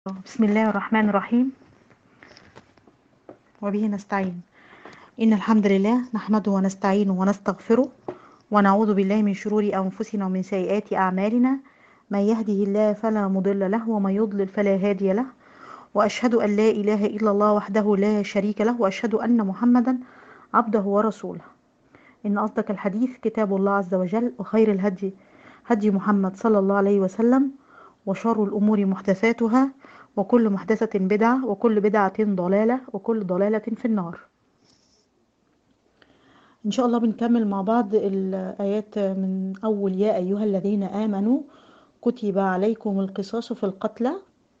بسم الله الرحمن الرحيم وبه نستعين إن الحمد لله نحمده ونستعينه ونستغفره ونعوذ بالله من شرور أنفسنا ومن سيئات أعمالنا من يهده الله فلا مضل له ومن يضلل فلا هادي له وأشهد أن لا إله إلا الله وحده لا شريك له وأشهد أن محمدا عبده ورسوله إن أصدق الحديث كتاب الله عز وجل وخير الهدي هدي محمد صلى الله عليه وسلم وشر الأمور محدثاتها وكل محدثة بدعة وكل بدعة ضلالة وكل ضلالة في النار إن شاء الله بنكمل مع بعض الآيات من أول يا أيها الذين آمنوا كتب عليكم القصاص في القتلى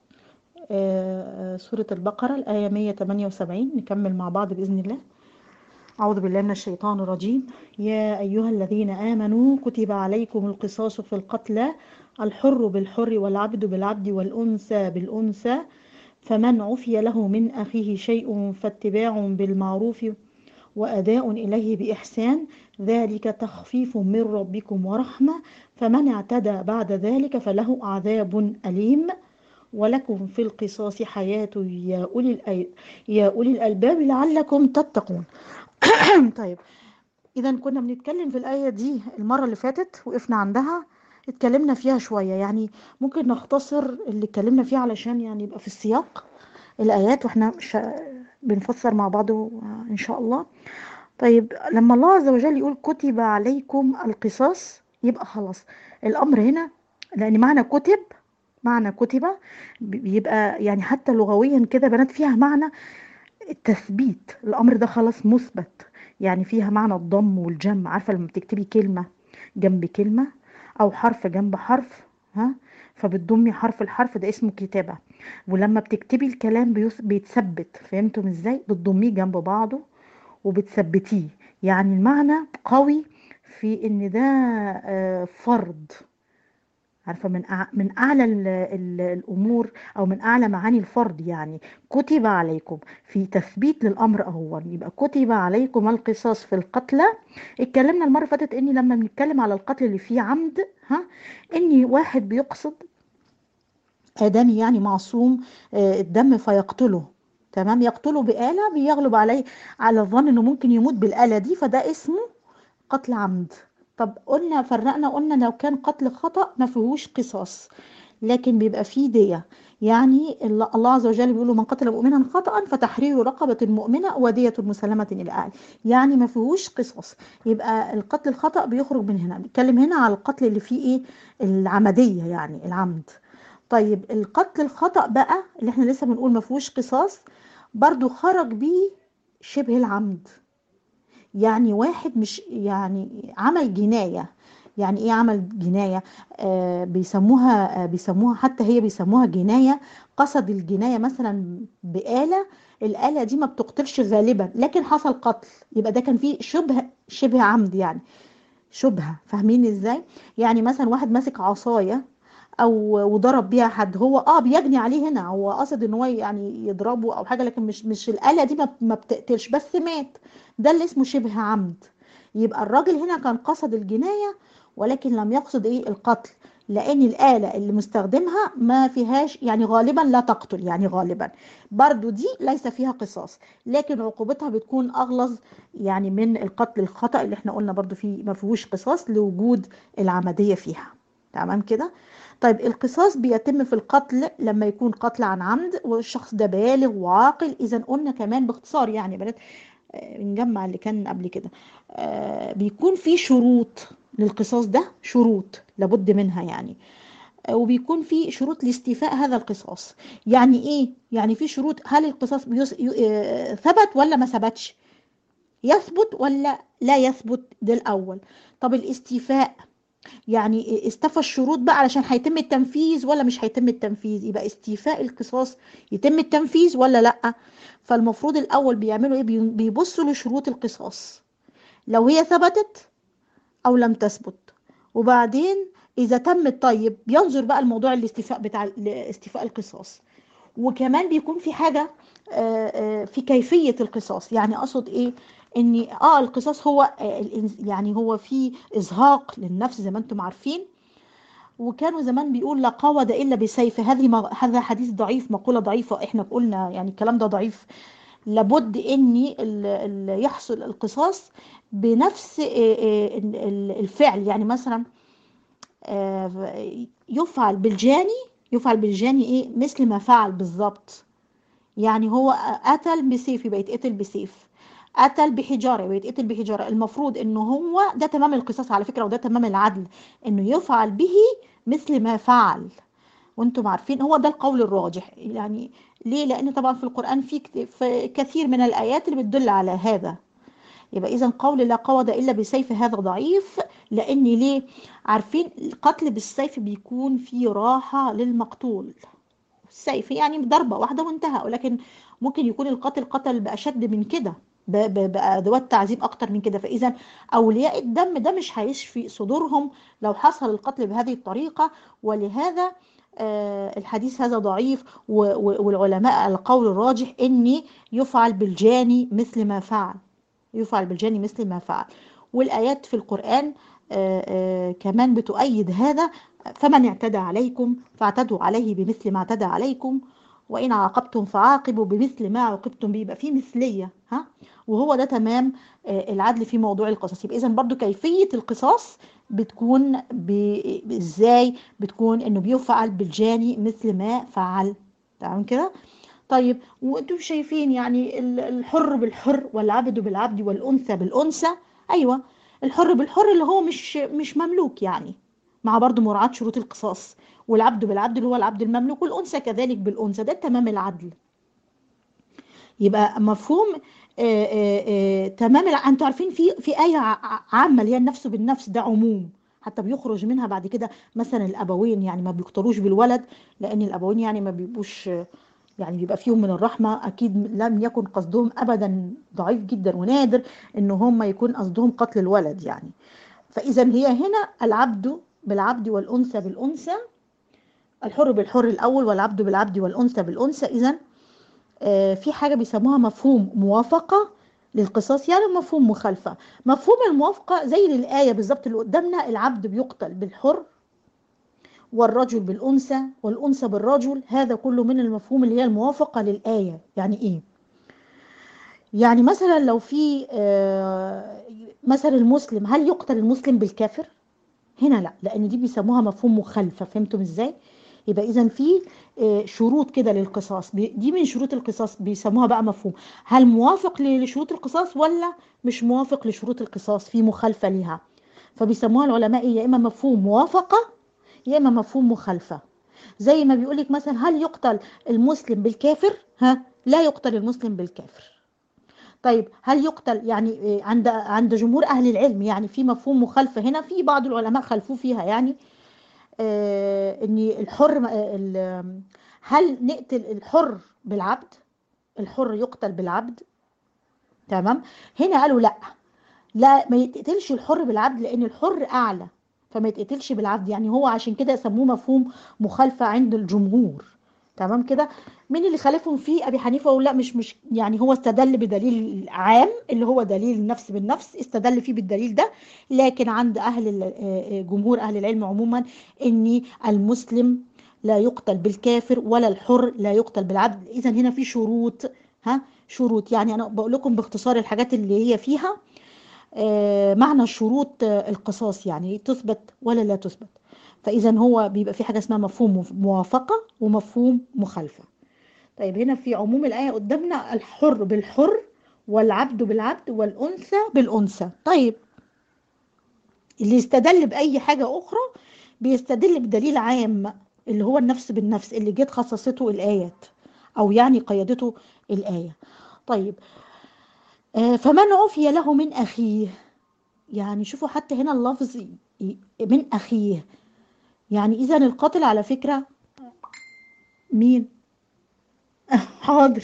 سورة البقرة الآية 178 نكمل مع بعض بإذن الله أعوذ بالله من الشيطان الرجيم يا أيها الذين آمنوا كتب عليكم القصاص في القتلى الحر بالحر والعبد بالعبد والأنثى بالأنثى فمن عفي له من أخيه شيء فاتباع بالمعروف وأداء إليه بإحسان ذلك تخفيف من ربكم ورحمة فمن اعتدى بعد ذلك فله عذاب أليم ولكم في القصاص حياة يا أولي, الأي... يا أولي الألباب لعلكم تتقون طيب إذا كنا بنتكلم في الآية دي المرة اللي فاتت وقفنا عندها اتكلمنا فيها شوية يعني ممكن نختصر اللي اتكلمنا فيه علشان يعني يبقى في السياق الآيات واحنا مش بنفسر مع بعض إن شاء الله طيب لما الله عز وجل يقول كتب عليكم القصاص يبقى خلاص الأمر هنا لأن معنى كتب معنى كتب بيبقى يعني حتى لغويا كده بنات فيها معنى التثبيت الأمر ده خلاص مثبت يعني فيها معنى الضم والجمع عارفة لما بتكتبي كلمة جنب كلمة او حرف جنب حرف ها فبتضمي حرف الحرف ده اسمه كتابة ولما بتكتبي الكلام بيتثبت فهمتم ازاي بتضميه جنب بعضه وبتثبتيه يعني المعنى قوي في ان ده فرض عارفه من من اعلى ال ال الامور او من اعلى معاني الفرض يعني كتب عليكم في تثبيت للامر اهو يبقى كتب عليكم القصاص في القتلى اتكلمنا المره اللي فاتت اني لما بنتكلم على القتل اللي فيه عمد ها اني واحد بيقصد ادمي يعني معصوم الدم فيقتله تمام يقتله بآلة بيغلب عليه على الظن انه ممكن يموت بالآلة دي فده اسمه قتل عمد طب قلنا فرقنا قلنا لو كان قتل خطأ ما فيهوش قصاص لكن بيبقى فيه دية يعني الله عز وجل بيقول من قتل مؤمنا خطأ فتحرير رقبة مؤمنة ودية مسلمة إلى أهل يعني ما فيهوش قصاص يبقى القتل الخطأ بيخرج من هنا بنتكلم هنا على القتل اللي فيه إيه العمدية يعني العمد طيب القتل الخطأ بقى اللي احنا لسه بنقول ما فيهوش قصاص برضو خرج بيه شبه العمد يعني واحد مش يعني عمل جناية يعني ايه عمل جناية آه بيسموها آه بيسموها حتى هي بيسموها جناية قصد الجناية مثلا بآلة الآلة دي ما بتقتلش غالبا لكن حصل قتل يبقى ده كان فيه شبه شبه عمد يعني شبهة فاهمين ازاي يعني مثلا واحد ماسك عصاية او وضرب بيها حد هو اه بيجني عليه هنا هو قصد ان هو يعني يضربه او حاجه لكن مش مش الاله دي ما بتقتلش بس مات ده اللي اسمه شبه عمد يبقى الراجل هنا كان قصد الجنايه ولكن لم يقصد ايه القتل لان الاله اللي مستخدمها ما فيهاش يعني غالبا لا تقتل يعني غالبا برضو دي ليس فيها قصاص لكن عقوبتها بتكون اغلظ يعني من القتل الخطا اللي احنا قلنا برضو فيه ما فيهوش قصاص لوجود العمديه فيها تمام كده طيب القصاص بيتم في القتل لما يكون قتل عن عمد والشخص ده بالغ وعاقل اذا قلنا كمان باختصار يعني بنات نجمع اللي كان قبل كده بيكون في شروط للقصاص ده شروط لابد منها يعني وبيكون في شروط لاستيفاء هذا القصاص يعني ايه يعني في شروط هل القصاص بيس... ثبت ولا ما ثبتش يثبت ولا لا يثبت ده الاول طب الاستيفاء يعني استفى الشروط بقى علشان هيتم التنفيذ ولا مش هيتم التنفيذ يبقى استيفاء القصاص يتم التنفيذ ولا لا فالمفروض الاول بيعملوا ايه بيبصوا لشروط القصاص لو هي ثبتت او لم تثبت وبعدين اذا تم طيب بينظر بقى الموضوع الاستيفاء بتاع استيفاء القصاص وكمان بيكون في حاجه في كيفيه القصاص يعني اقصد ايه ان اه القصاص هو يعني هو في ازهاق للنفس زي ما انتم عارفين وكانوا زمان بيقول لا قود الا بسيف هذه ما هذا حديث ضعيف مقوله ضعيفه احنا قلنا يعني الكلام ده ضعيف لابد ان ال- ال- يحصل القصاص بنفس آه، آه، ال- ال- الفعل يعني مثلا آه، يفعل بالجاني يفعل بالجاني ايه مثل ما فعل بالظبط يعني هو قتل بسيف يبقى يتقتل بسيف قتل بحجاره يبقى يتقتل بحجاره المفروض ان هو ده تمام القصاص على فكره وده تمام العدل انه يفعل به مثل ما فعل وانتم عارفين هو ده القول الراجح يعني ليه لان طبعا في القران في كت- في كثير من الايات اللي بتدل على هذا يبقى اذا قول لا قود الا بسيف هذا ضعيف لان ليه عارفين القتل بالسيف بيكون فيه راحه للمقتول السيف يعني ضربه واحده وانتهى ولكن ممكن يكون القاتل قتل باشد من كده ب- ب- بادوات تعذيب اكتر من كده فاذا اولياء الدم ده مش هيشفي صدورهم لو حصل القتل بهذه الطريقه ولهذا آه، الحديث هذا ضعيف و- و- والعلماء القول الراجح اني يفعل بالجاني مثل ما فعل يفعل بالجاني مثل ما فعل والآيات في القرآن آه، آه، كمان بتؤيد هذا فمن اعتدى عليكم فاعتدوا عليه بمثل ما اعتدى عليكم وإن عاقبتم فعاقبوا بمثل ما عوقبتم به يبقى في مثلية ها وهو ده تمام آه، العدل في موضوع القصاص يبقى إذا برضو كيفية القصاص بتكون ب- ازاي بتكون انه بيفعل بالجاني مثل ما فعل تمام كده طيب وانتم شايفين يعني ال- الحر بالحر والعبد بالعبد والانثى بالانثى ايوه الحر بالحر اللي هو مش مش مملوك يعني مع برضو مراعاة شروط القصاص والعبد بالعبد اللي هو العبد المملوك والانثى كذلك بالانثى ده تمام العدل يبقى مفهوم آه، آه، آه، تمام الع- انتوا عارفين في في آية ع- عامة اللي هي النفس بالنفس ده عموم حتى بيخرج منها بعد كده مثلا الابوين يعني ما بيقتلوش بالولد لان الابوين يعني ما بيبقوش يعني بيبقى فيهم من الرحمة أكيد لم يكن قصدهم أبدا ضعيف جدا ونادر إن هم يكون قصدهم قتل الولد يعني فإذا هي هنا العبد بالعبد والأنثى بالأنثى الحر بالحر الأول والعبد بالعبد والأنثى بالأنثى إذا آه، في حاجة بيسموها مفهوم موافقة للقصاص يعني مفهوم مخالفة مفهوم الموافقة زي الآية بالظبط اللي قدامنا العبد بيقتل بالحر والرجل بالأنثى والأنثى بالرجل هذا كله من المفهوم اللي هي الموافقة للآية يعني إيه؟ يعني مثلا لو في آه، مثلا المسلم هل يقتل المسلم بالكافر؟ هنا لا لأن دي بيسموها مفهوم مخالفة فهمتم إزاي؟ يبقى إذا في آه، شروط كده للقصاص بي- دي من شروط القصاص بيسموها بقى مفهوم هل موافق ل- لشروط القصاص ولا مش موافق لشروط القصاص في مخالفة ليها فبيسموها العلماء إيه؟ يا إما مفهوم موافقة يا اما مفهوم مخالفه زي ما بيقول لك مثلا هل يقتل المسلم بالكافر ها لا يقتل المسلم بالكافر طيب هل يقتل يعني إيه، عند عند جمهور اهل العلم يعني في مفهوم مخالفه هنا في بعض العلماء خالفوه فيها يعني آه ان الحر آه، ال- هل نقتل الحر بالعبد الحر يقتل بالعبد تمام هنا قالوا لا لا ما يتقتلش الحر بالعبد لان الحر اعلى فما يتقتلش بالعبد يعني هو عشان كده سموه مفهوم مخالفة عند الجمهور تمام كده مين اللي خالفهم فيه ابي حنيفه ولا لا مش مش يعني هو استدل بدليل عام اللي هو دليل النفس بالنفس استدل فيه بالدليل ده لكن عند اهل ال- آه، آه، جمهور اهل العلم عموما ان المسلم لا يقتل بالكافر ولا الحر لا يقتل بالعبد اذا هنا في شروط ها شروط يعني انا بقول لكم باختصار الحاجات اللي هي فيها آه، معنى شروط آه، القصاص يعني تثبت ولا لا تثبت فإذا هو بيبقى في حاجة اسمها مفهوم مف- موافقة ومفهوم مخالفة طيب هنا في عموم الآية قدامنا الحر بالحر والعبد بالعبد والأنثى بالأنثى طيب اللي يستدل بأي حاجة أخرى بيستدل بدليل عام اللي هو النفس بالنفس اللي جت خصصته الآيات أو يعني قيدته الآية طيب آه، فمن عفي له من أخيه يعني شوفوا حتى هنا اللفظ ي- ي- من أخيه يعني إذا القاتل على فكرة مين حاضر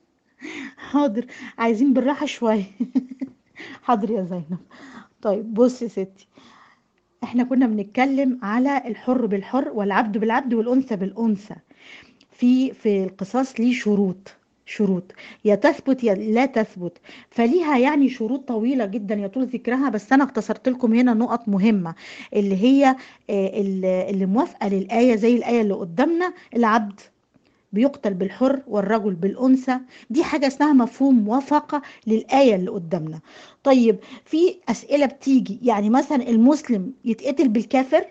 حاضر عايزين بالراحة شوية حاضر يا زينب طيب بص يا ستي احنا كنا بنتكلم على الحر بالحر والعبد بالعبد والأنثى بالأنثى في في القصاص ليه شروط شروط يا تثبت يا لا تثبت فليها يعني شروط طويلة جدا يطول ذكرها بس أنا اختصرت لكم هنا نقط مهمة اللي هي آه، اللي اللي موافقة للآية زي الآية اللي قدامنا العبد بيقتل بالحر والرجل بالأنثى دي حاجة اسمها مفهوم موافقة للآية اللي قدامنا طيب في أسئلة بتيجي يعني مثلا المسلم يتقتل بالكافر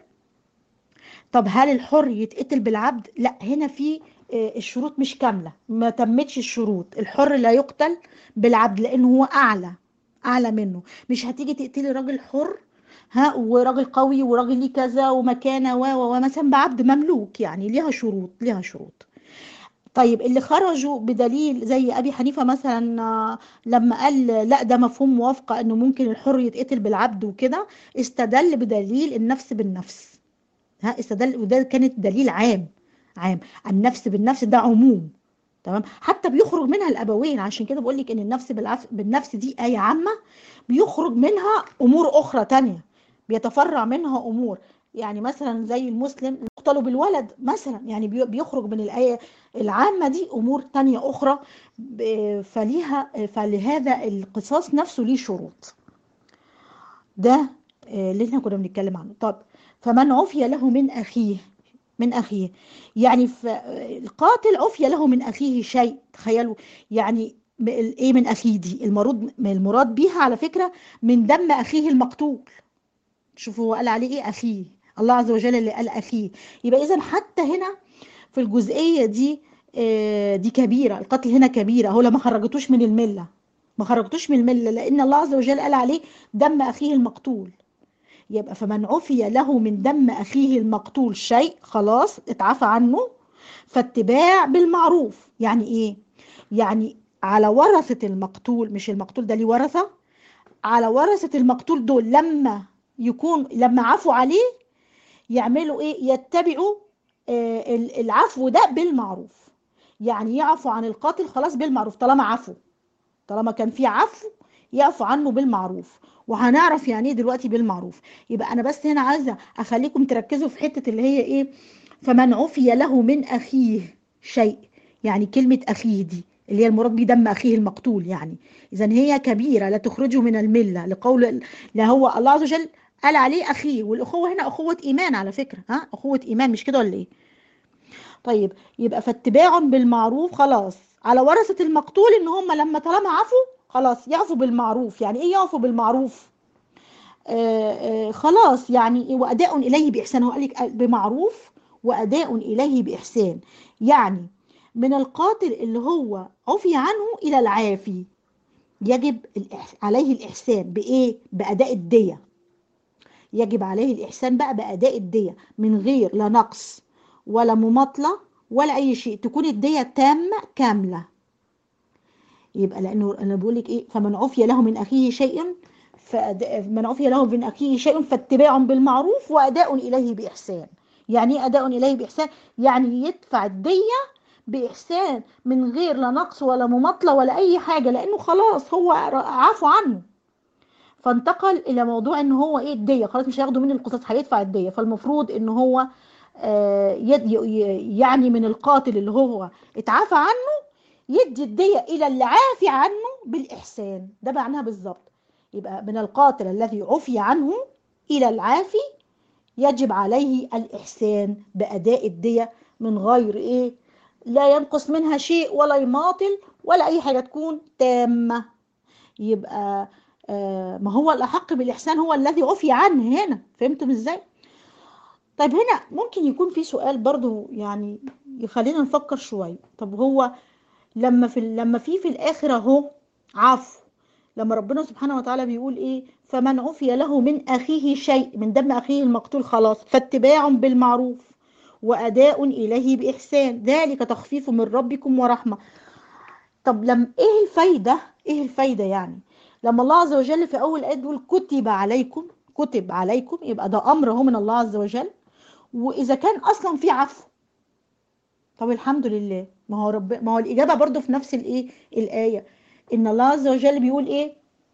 طب هل الحر يتقتل بالعبد لا هنا في آه، الشروط مش كاملة ما تمتش الشروط الحر لا يقتل بالعبد لأنه هو أعلى أعلى منه مش هتيجي تقتلي راجل حر ها وراجل قوي وراجل ليه كذا ومكانة و و ومثلا بعبد مملوك يعني ليها شروط ليها شروط طيب اللي خرجوا بدليل زي ابي حنيفه مثلا آه، لما قال لا ده مفهوم موافقه انه ممكن الحر يتقتل بالعبد وكده استدل بدليل النفس بالنفس ها استدل وده كانت دليل عام عام النفس بالنفس ده عموم تمام حتى بيخرج منها الابوين عشان كده بقول لك ان النفس بالعف... بالنفس دي ايه عامه بيخرج منها امور اخرى تانية بيتفرع منها امور يعني مثلا زي المسلم يقتل بالولد مثلا يعني بي- بيخرج من الايه العامه دي امور تانية اخرى ب- فليها فلهذا القصاص نفسه ليه شروط ده آه، اللي احنا كنا بنتكلم عنه طب فمن عفي له من اخيه من اخيه يعني ف- القاتل عفي له من اخيه شيء تخيلوا يعني م- ايه من اخيه دي المراد المراد بيها على فكره من دم اخيه المقتول شوفوا هو قال عليه ايه اخيه الله عز وجل اللي قال اخيه يبقى اذا حتى هنا في الجزئيه دي آه، دي كبيره القتل هنا كبيره هو ما خرجتوش من المله ما خرجتوش من المله لان الله عز وجل قال عليه دم اخيه المقتول يبقى فمن عفي له من دم اخيه المقتول شيء خلاص اتعفى عنه فاتباع بالمعروف يعني ايه يعني على ورثه المقتول مش المقتول ده ليه ورثه على ورثه المقتول دول لما يكون لما عفوا عليه يعملوا ايه يتبعوا آه، ال- العفو ده بالمعروف يعني يعفو عن القاتل خلاص بالمعروف طالما عفو طالما كان في عفو يعفو عنه بالمعروف وهنعرف يعني ايه دلوقتي بالمعروف يبقى انا بس هنا عايزه اخليكم تركزوا في حته اللي هي ايه فمن عفي له من اخيه شيء يعني كلمه اخيه دي اللي هي المراد بيه دم اخيه المقتول يعني اذا هي كبيره لا تخرجه من المله لقول لا هو الله عز وجل قال عليه اخيه والاخوه هنا اخوه ايمان على فكره ها اخوه ايمان مش كده ولا ايه طيب يبقى فاتباع بالمعروف خلاص على ورثة المقتول ان هم لما طالما عفوا خلاص يعفوا بالمعروف يعني ايه يعفوا بالمعروف آه آه خلاص يعني إيه واداء اليه باحسان هو قال لك بمعروف واداء اليه باحسان يعني من القاتل اللي هو عفي عنه الى العافي يجب الإح... عليه الاحسان بايه باداء الديه يجب عليه الاحسان بقى باداء الديه من غير لا نقص ولا مماطله ولا اي شيء تكون الديه تامه كامله يبقى لانه انا بقول لك ايه فمن عفي له من اخيه شيء فمن عفي له من اخيه شيء فاتباع بالمعروف واداء اليه باحسان يعني ايه اداء اليه باحسان يعني يدفع الديه باحسان من غير لا نقص ولا مماطله ولا اي حاجه لانه خلاص هو عفو عنه فانتقل الى موضوع ان هو ايه الديه خلاص مش هياخدوا مني القصاص هيدفع الديه فالمفروض ان هو آه، يد- ي- يعني من القاتل اللي هو اتعافى عنه يدي الدية إلى اللي عافي عنه بالإحسان ده معناها بالظبط يبقى من القاتل الذي عفي عنه إلى العافي يجب عليه الإحسان بأداء الدية من غير إيه لا ينقص منها شيء ولا يماطل ولا أي حاجة تكون تامة يبقى آه ما هو الأحق بالإحسان هو الذي عفي عنه هنا فهمتم إزاي؟ طيب هنا ممكن يكون في سؤال برضو يعني يخلينا نفكر شوية طب هو لما في لما في في الاخر اهو عفو لما ربنا سبحانه وتعالى بيقول ايه فمن عفي له من اخيه شيء من دم اخيه المقتول خلاص فاتباع بالمعروف واداء اليه باحسان ذلك تخفيف من ربكم ورحمه طب لم ايه الفايده ايه الفايده يعني لما الله عز وجل في اول ايه بيقول كتب عليكم كتب عليكم يبقى ده امر هو من الله عز وجل واذا كان اصلا في عفو طب الحمد لله ما هو رب ما هو الاجابه برضو في نفس الايه الايه ان الله عز وجل بيقول ايه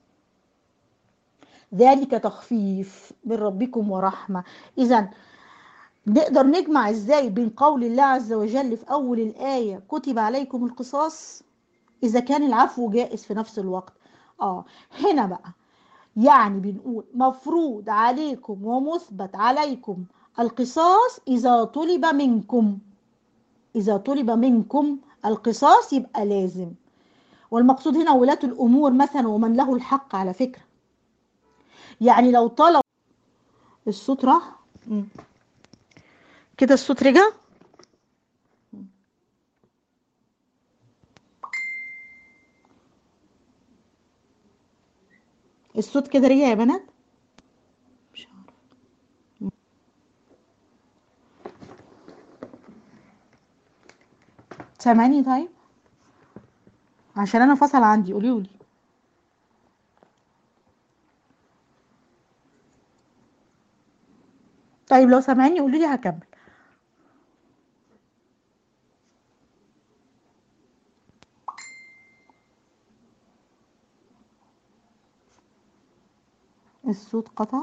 ذلك تخفيف من ربكم ورحمه اذا نقدر نجمع ازاي بين قول الله عز وجل في اول الايه كتب عليكم القصاص إذا كان العفو جائز في نفس الوقت آه هنا بقى يعني بنقول مفروض عليكم ومثبت عليكم القصاص إذا طلب منكم إذا طلب منكم القصاص يبقى لازم والمقصود هنا ولاة الأمور مثلا ومن له الحق على فكرة يعني لو طلب الصوت راح مم. كده الصوت رجع الصوت كده رجع يا بنات مش عارف سامعني طيب عشان انا فصل عندي قوليولي طيب لو سامعيني قولي لي هكمل الصوت قطع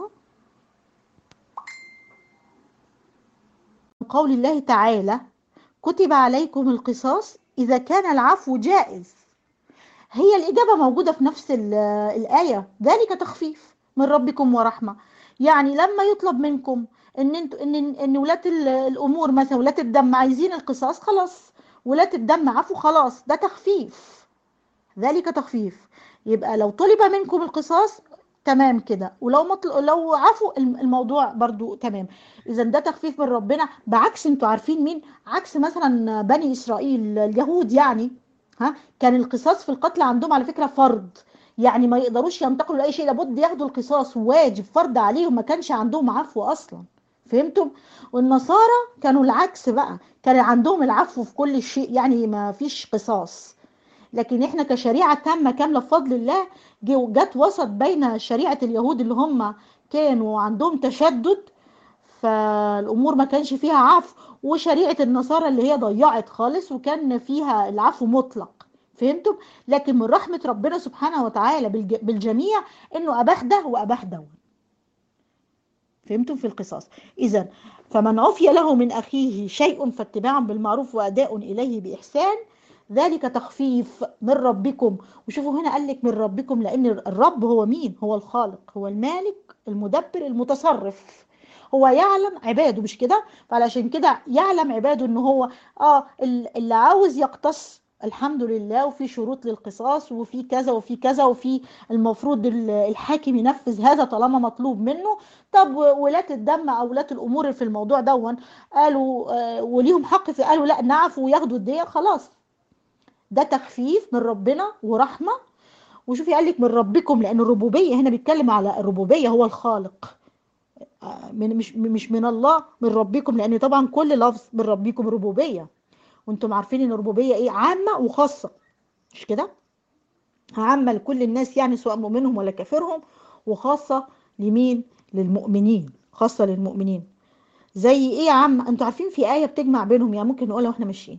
قول الله تعالى كتب عليكم القصاص إذا كان العفو جائز هي الإجابة موجودة في نفس الآية ذلك تخفيف من ربكم ورحمة يعني لما يطلب منكم ان انتوا ان ان ولاة الامور مثلا ولاة الدم عايزين القصاص خلاص ولاة الدم عفو خلاص ده تخفيف ذلك تخفيف يبقى لو طلب منكم القصاص تمام كده ولو مطل... لو عفوا الموضوع برضو تمام اذا ده تخفيف من ربنا بعكس انتوا عارفين مين عكس مثلا بني اسرائيل اليهود يعني ها كان القصاص في القتل عندهم على فكره فرض يعني ما يقدروش ينتقلوا لاي شيء لابد ياخدوا القصاص واجب فرض عليهم ما كانش عندهم عفو اصلا فهمتم والنصارى كانوا العكس بقى كان عندهم العفو في كل شيء يعني ما فيش قصاص لكن احنا كشريعة تامة كاملة بفضل الله جت وسط بين شريعة اليهود اللي هم كانوا عندهم تشدد فالامور ما كانش فيها عفو وشريعة النصارى اللي هي ضيعت خالص وكان فيها العفو مطلق فهمتم لكن من رحمة ربنا سبحانه وتعالى بالجميع انه اباح ده واباح ده فهمتم في القصاص اذا فمن عفي له من اخيه شيء فاتباع بالمعروف واداء اليه باحسان ذلك تخفيف من ربكم وشوفوا هنا قال لك من ربكم لان الرب هو مين هو الخالق هو المالك المدبر المتصرف هو يعلم عباده مش كده فعلشان كده يعلم عباده ان هو اه اللي عاوز يقتص الحمد لله وفي شروط للقصاص وفي كذا وفي كذا وفي المفروض الحاكم ينفذ هذا طالما مطلوب منه طب ولاة الدم او ولاة الامور في الموضوع دون قالوا آه وليهم حق في قالوا لا نعفوا وياخدوا الدية خلاص ده تخفيف من ربنا ورحمة وشوفي قال لك من ربكم لان الربوبية هنا بيتكلم على الربوبية هو الخالق من مش مش من الله من ربكم لان طبعا كل لفظ من ربكم ربوبيه وانتم عارفين ان الربوبيه ايه عامه وخاصه مش كده عامه لكل الناس يعني سواء مؤمنهم ولا كافرهم وخاصه لمين للمؤمنين خاصه للمؤمنين زي ايه يا عم انتوا عارفين في ايه بتجمع بينهم يعني ممكن نقولها واحنا ماشيين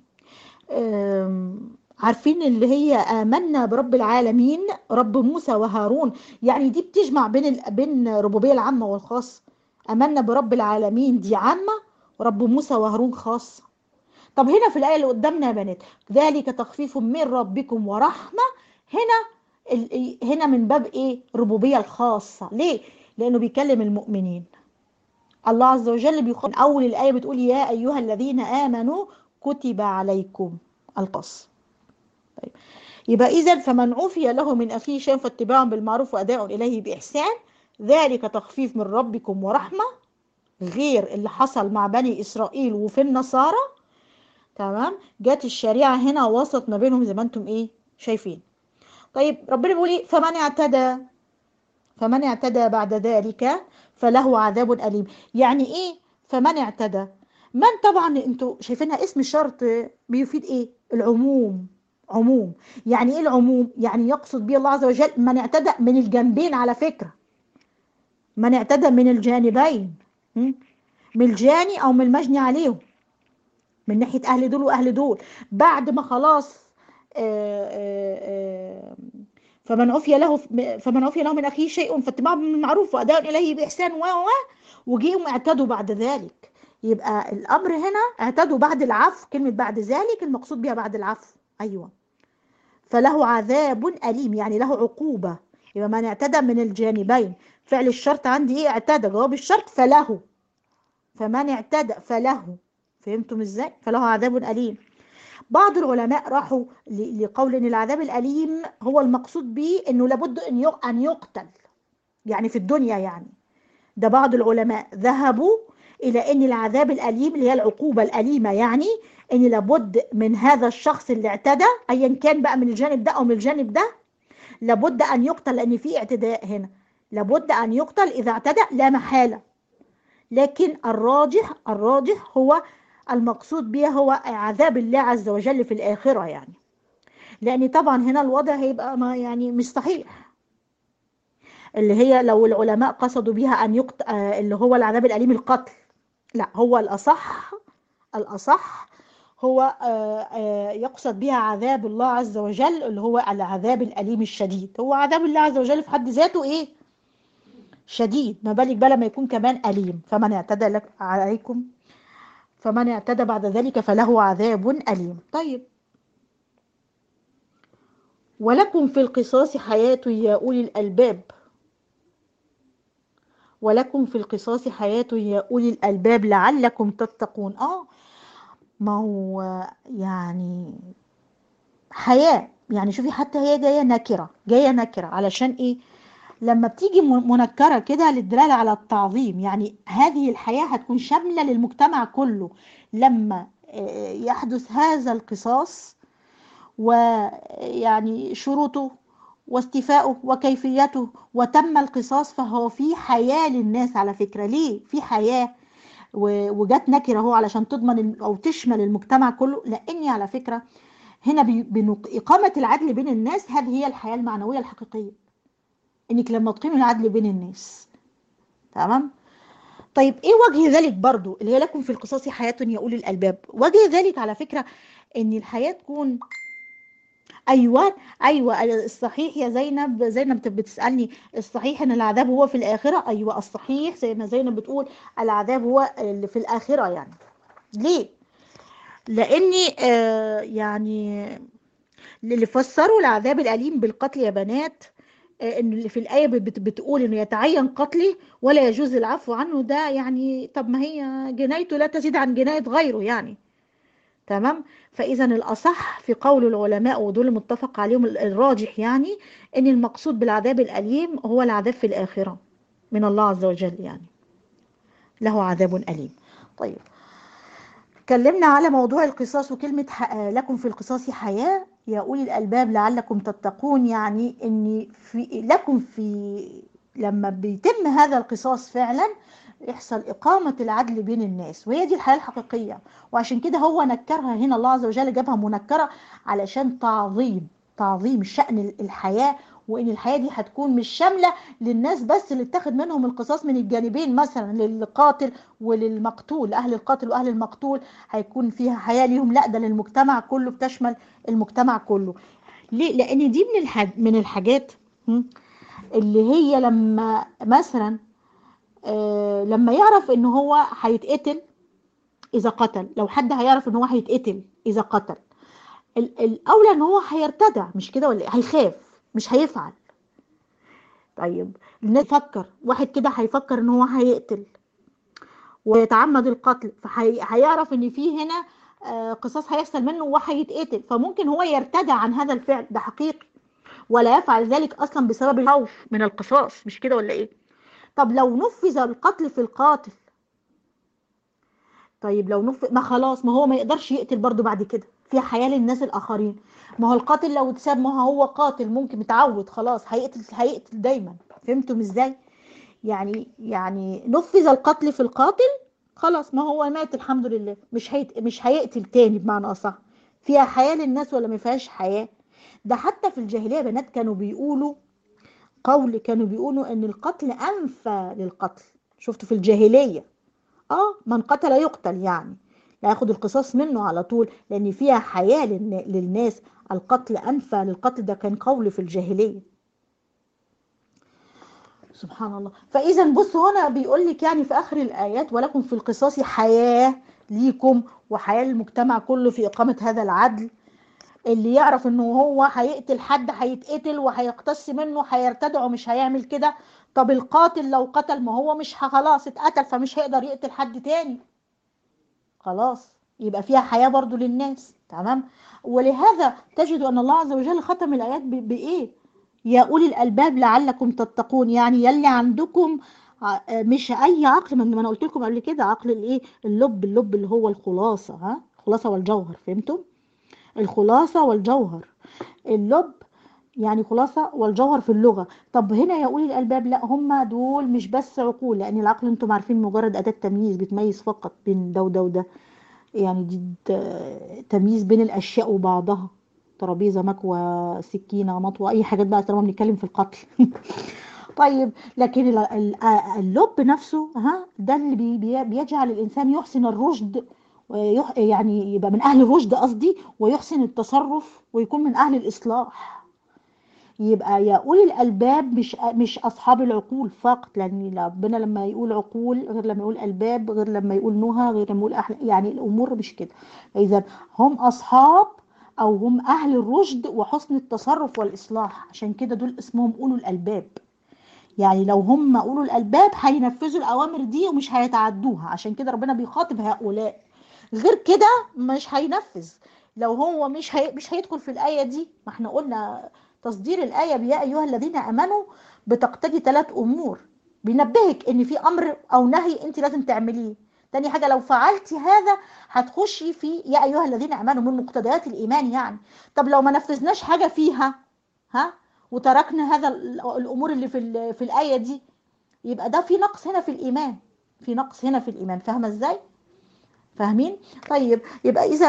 عارفين اللي هي آمنا برب العالمين رب موسى وهارون يعني دي بتجمع بين ال... بين الربوبيه العامه والخاصه آمنا برب العالمين دي عامة ورب موسى وهارون خاصة طب هنا في الآية اللي قدامنا يا بنات ذلك تخفيف من ربكم ورحمة هنا ال... هنا من باب ايه الربوبية الخاصة ليه لأنه بيكلم المؤمنين الله عز وجل بيخ... أول الآية بتقول يا أيها الذين آمنوا كتب عليكم القص طيب يبقى إذا فمن عفي له من أخيه شيء فاتباع بالمعروف وأداء إليه بإحسان ذلك تخفيف من ربكم ورحمة غير اللي حصل مع بني إسرائيل وفي النصارى تمام جت الشريعة هنا وسط ما بينهم زي ما انتم ايه شايفين طيب ربنا بيقول ايه فمن اعتدى فمن اعتدى بعد ذلك فله عذاب أليم يعني ايه فمن اعتدى من طبعا انتوا شايفينها اسم الشرط بيفيد ايه العموم عموم يعني ايه العموم يعني يقصد به الله عز وجل من اعتدى من الجنبين على فكره من اعتدى من الجانبين من الجاني او من المجني عليهم من ناحيه اهل دول واهل دول بعد ما خلاص آآ آآ فمن عفي له فمن عفي له من اخيه شيء فاتباع بالمعروف واداء اليه باحسان و وجيهم اعتدوا بعد ذلك يبقى الامر هنا اعتدوا بعد العفو كلمه بعد ذلك المقصود بها بعد العفو ايوه فله عذاب أليم يعني له عقوبة يبقى من اعتدى من الجانبين فعل الشرط عندي ايه اعتدى جواب الشرط فله فمن اعتدى فله فهمتم ازاي فله عذاب أليم بعض العلماء راحوا لقول ان العذاب الأليم هو المقصود به انه لابد ان يقتل يعني في الدنيا يعني ده بعض العلماء ذهبوا الى ان العذاب الأليم اللي هي العقوبة الأليمة يعني ان لابد من هذا الشخص اللي اعتدى ايا كان بقى من الجانب ده او من الجانب ده لابد ان يقتل لان في اعتداء هنا لابد ان يقتل اذا اعتدى لا محالة لكن الراجح الراجح هو المقصود به هو عذاب الله عز وجل في الآخرة يعني لأن طبعا هنا الوضع هيبقى ما يعني مش صحيح اللي هي لو العلماء قصدوا بها أن يقت... اللي هو العذاب الأليم القتل لا هو الأصح الأصح هو يقصد بها عذاب الله عز وجل اللي هو العذاب الأليم الشديد هو عذاب الله عز وجل في حد ذاته إيه شديد ما بالك بقى لما يكون كمان أليم فمن اعتدى لك عليكم فمن اعتدى بعد ذلك فله عذاب أليم طيب ولكم في القصاص حياة يا أولي الألباب ولكم في القصاص حياة يا أولي الألباب لعلكم تتقون آه ما هو يعني حياة يعني شوفي حتى هي جاية نكرة جاية نكرة علشان إيه لما بتيجي منكرة كده للدلالة على التعظيم يعني هذه الحياة هتكون شاملة للمجتمع كله لما يحدث هذا القصاص ويعني شروطه واستيفائه وكيفيته وتم القصاص فهو في حياة للناس على فكرة ليه في حياة وجات نكرة هو علشان تضمن أو تشمل المجتمع كله لأني على فكرة هنا إقامة العدل بين الناس هذه هي الحياة المعنوية الحقيقية انك لما تقيمي العدل بين الناس تمام طيب ايه وجه ذلك برضو اللي هي لكم في القصاص حياة يا اولي الالباب وجه ذلك على فكرة ان الحياة تكون ايوه ايوه الصحيح يا زينب زينب بتسالني الصحيح ان العذاب هو في الاخره ايوه الصحيح زي ما زينب بتقول العذاب هو اللي في الاخره يعني ليه لاني آه يعني اللي فسروا العذاب الاليم بالقتل يا بنات ان اللي في الايه بتقول انه يتعين قتله ولا يجوز العفو عنه ده يعني طب ما هي جنايته لا تزيد عن جنايه غيره يعني تمام فاذا الاصح في قول العلماء ودول متفق عليهم الراجح يعني ان المقصود بالعذاب الاليم هو العذاب في الاخره من الله عز وجل يعني له عذاب اليم طيب اتكلمنا على موضوع القصاص وكلمه لكم في القصاص حياه يا أولي الألباب لعلكم تتقون يعني أن في لكم في لما بيتم هذا القصاص فعلا يحصل إقامة العدل بين الناس وهي دي الحياة الحقيقية وعشان كده هو نكرها هنا الله عز وجل جابها منكرة علشان تعظيم تعظيم شأن الحياة وان الحياه دي هتكون مش شامله للناس بس اللي اتخذ منهم القصاص من الجانبين مثلا للقاتل وللمقتول اهل القاتل واهل المقتول هيكون فيها حياه ليهم لا ده للمجتمع كله بتشمل المجتمع كله ليه لان دي من الحاج من الحاجات اللي هي لما مثلا آه لما يعرف ان هو هيتقتل اذا قتل لو حد هيعرف ان هو هيتقتل اذا قتل الاولى ان هو هيرتدع مش كده ولا هيخاف مش هيفعل طيب الناس تفكر واحد كده هيفكر ان هو هيقتل ويتعمد القتل فهيعرف ان في هنا قصاص هيحصل منه وهيتقتل فممكن هو يرتدع عن هذا الفعل ده حقيقي ولا يفعل ذلك اصلا بسبب الخوف من القصاص مش كده ولا ايه طب لو نفذ القتل في القاتل طيب لو نفذ ما خلاص ما هو ما يقدرش يقتل برضه بعد كده في حياة للناس الآخرين ما هو القاتل لو اتساب ما هو قاتل ممكن متعود خلاص هيقتل هيقتل دايما فهمتم ازاي يعني يعني نفذ القتل في القاتل خلاص ما هو مات الحمد لله مش هيت مش هيقتل تاني بمعنى اصح فيها حياة للناس ولا ما فيهاش حياة ده حتى في الجاهلية بنات كانوا بيقولوا قول كانوا بيقولوا ان القتل انفى للقتل شفتوا في الجاهلية اه من قتل يقتل يعني لا ياخد القصاص منه على طول لان فيها حياة للناس القتل انفى للقتل ده كان قول في الجاهلية سبحان الله فاذا بص هنا بيقول لك يعني في اخر الايات ولكم في القصاص حياة ليكم وحياة للمجتمع كله في اقامة هذا العدل اللي يعرف انه هو هيقتل حد هيتقتل وهيقتص منه هيرتدع ومش هيعمل كده طب القاتل لو قتل ما هو مش خلاص اتقتل فمش هيقدر يقتل حد تاني خلاص يبقى فيها حياة برضو للناس تمام ولهذا تجد أن الله عز وجل ختم الآيات بإيه يا أولي الألباب لعلكم تتقون يعني يلي عندكم مش أي عقل ما أنا قلت لكم قبل كده عقل الإيه اللب اللب اللي هو الخلاصة ها الخلاصة والجوهر فهمتم الخلاصة والجوهر اللب يعني خلاصة والجوهر في اللغة طب هنا يا أولي الألباب لا هم دول مش بس عقول لأن العقل أنتم عارفين مجرد أداة تمييز بتميز فقط بين ده وده وده يعني دي تمييز بين الأشياء وبعضها ترابيزة مكوى سكينة مطوى أي حاجات بقى طالما بنتكلم في القتل طيب لكن اللب نفسه ها ده اللي بيجعل الإنسان يحسن الرشد يعني يبقى من أهل الرشد قصدي ويحسن التصرف ويكون من أهل الإصلاح يبقى يا أولي الألباب مش مش أصحاب العقول فقط لأن ربنا لما يقول عقول غير لما يقول ألباب غير لما يقول نهى غير لما يقول أحلام يعني الأمور مش كده إذا هم أصحاب أو هم أهل الرشد وحسن التصرف والإصلاح عشان كده دول اسمهم أولو الألباب يعني لو هم أولو الألباب هينفذوا الأوامر دي ومش هيتعدوها عشان كده ربنا بيخاطب هؤلاء غير كده مش هينفذ لو هو مش هي... مش هيدخل في الآية دي ما احنا قلنا تصدير الآية يا أيها الذين أمنوا بتقتضي ثلاث أمور بينبهك إن في أمر أو نهي أنت لازم تعمليه تاني حاجة لو فعلتي هذا هتخشي في يا أيها الذين أمنوا من مقتضيات الإيمان يعني طب لو ما نفذناش حاجة فيها ها وتركنا هذا الأمور اللي في, في الآية دي يبقى ده في نقص هنا في الإيمان في نقص هنا في الإيمان فاهمة إزاي؟ فاهمين طيب يبقى اذا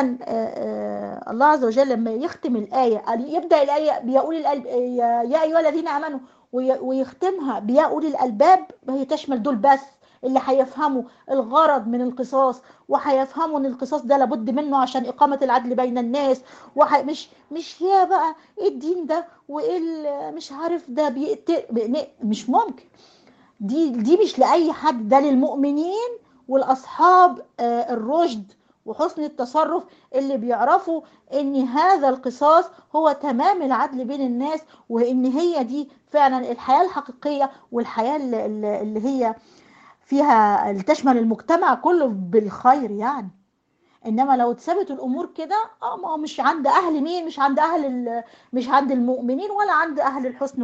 الله عز وجل لما يختم الايه يبدا الايه بيقول الألب يا ايها الذين امنوا ويختمها بيا اولي الالباب هي تشمل دول بس اللي هيفهموا الغرض من القصاص وهيفهموا ان القصاص ده لابد منه عشان اقامه العدل بين الناس وح... مش مش يا بقى ايه الدين ده وايه مش عارف ده بيقتل مش ممكن دي دي مش لاي حد ده للمؤمنين والاصحاب الرشد وحسن التصرف اللي بيعرفوا ان هذا القصاص هو تمام العدل بين الناس وان هي دي فعلا الحياة الحقيقية والحياة اللي هي فيها اللي تشمل المجتمع كله بالخير يعني انما لو اتثبت الامور كده اه ما مش عند اهل مين مش عند اهل مش عند المؤمنين ولا عند اهل الحسن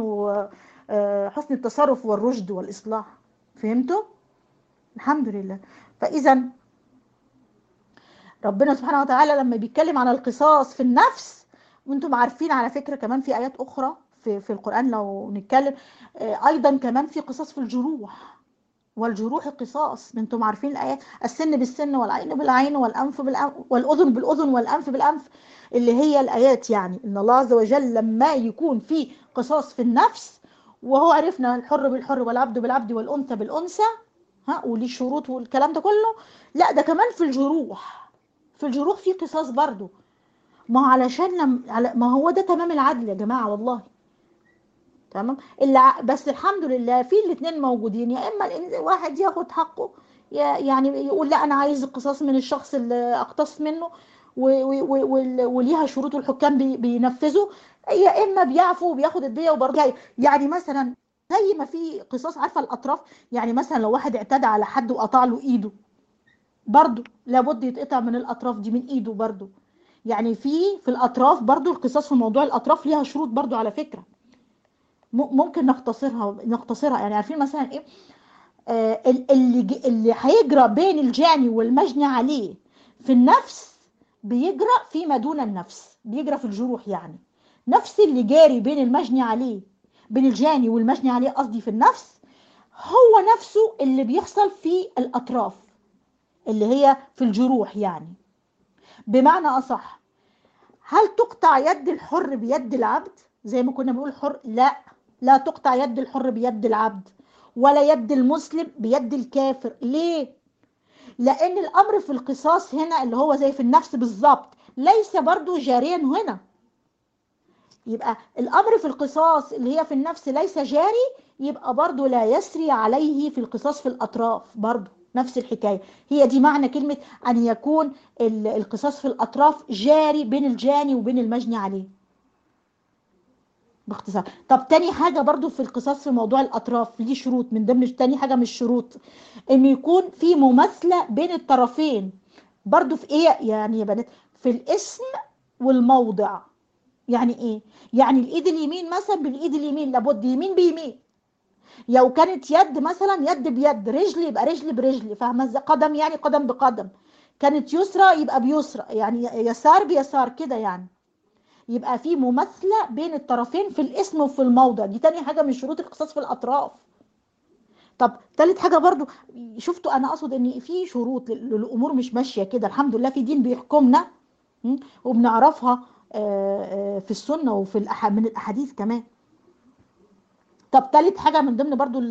وحسن التصرف والرشد والاصلاح فهمتوا الحمد لله فإذا ربنا سبحانه وتعالى لما بيتكلم عن القصاص في النفس وانتم عارفين على فكرة كمان في آيات أخرى في, في القرآن لو نتكلم أيضا كمان في قصاص في الجروح والجروح قصاص انتم عارفين الآيات السن بالسن والعين بالعين والأنف بالأنف والأذن بالأذن والأنف بالأنف اللي هي الآيات يعني إن الله عز وجل لما يكون في قصاص في النفس وهو عرفنا الحر بالحر والعبد بالعبد والأنثى بالأنثى ها وليه شروط والكلام ده كله لا ده كمان في الجروح في الجروح في قصاص برضو ما هو علشان لم ما هو ده تمام العدل يا جماعه والله تمام اللي بس الحمد لله في الاثنين موجودين يا اما واحد ياخد حقه يعني يقول لا انا عايز القصاص من الشخص اللي اقتص منه وليها شروط والحكام بينفذوا يا اما بيعفو وبياخد الديه وبرضه يعني مثلا زي ما في قصاص عارفه الاطراف يعني مثلا لو واحد اعتدى على حد وقطع له ايده برضه لابد يتقطع من الاطراف دي من ايده برضه يعني في في الاطراف برضه القصاص في موضوع الاطراف ليها شروط برضه على فكره ممكن نختصرها نختصرها يعني عارفين مثلا ايه آه اللي اللي هيجرى بين الجاني والمجني عليه في النفس بيجرى فيما دون النفس بيجرى في الجروح يعني نفس اللي جاري بين المجني عليه بين الجاني والمجني عليه قصدي في النفس هو نفسه اللي بيحصل في الأطراف اللي هي في الجروح يعني بمعنى أصح هل تقطع يد الحر بيد العبد زي ما كنا بنقول الحر لا لا تقطع يد الحر بيد العبد ولا يد المسلم بيد الكافر ليه لأن الأمر في القصاص هنا اللي هو زي في النفس بالظبط ليس برضو جاريا هنا يبقى الأمر في القصاص اللي هي في النفس ليس جاري يبقى برضو لا يسري عليه في القصاص في الأطراف برضو نفس الحكاية هي دي معنى كلمة أن يكون القصاص في الأطراف جاري بين الجاني وبين المجني عليه باختصار طب تاني حاجة برضو في القصاص في موضوع الأطراف ليه شروط من ضمن تاني حاجة من الشروط إن يكون في مماثلة بين الطرفين برضو في إيه يعني يا بنات في الاسم والموضع يعني إيه يعني الإيد اليمين مثلا بالإيد اليمين لابد يمين بيمين لو كانت يد مثلا يد بيد رجل يبقى رجل برجل فاهمه قدم يعني قدم بقدم كانت يسرى يبقى بيسرى يعني يسار بيسار كده يعني يبقى في مماثله بين الطرفين في الاسم وفي الموضع دي تاني حاجه من شروط القصاص في الاطراف طب تالت حاجه برضو شفتوا انا اقصد ان في شروط الامور مش ماشيه كده الحمد لله في دين بيحكمنا وبنعرفها في السنه وفي من الاحاديث كمان طب تالت حاجه من ضمن برضو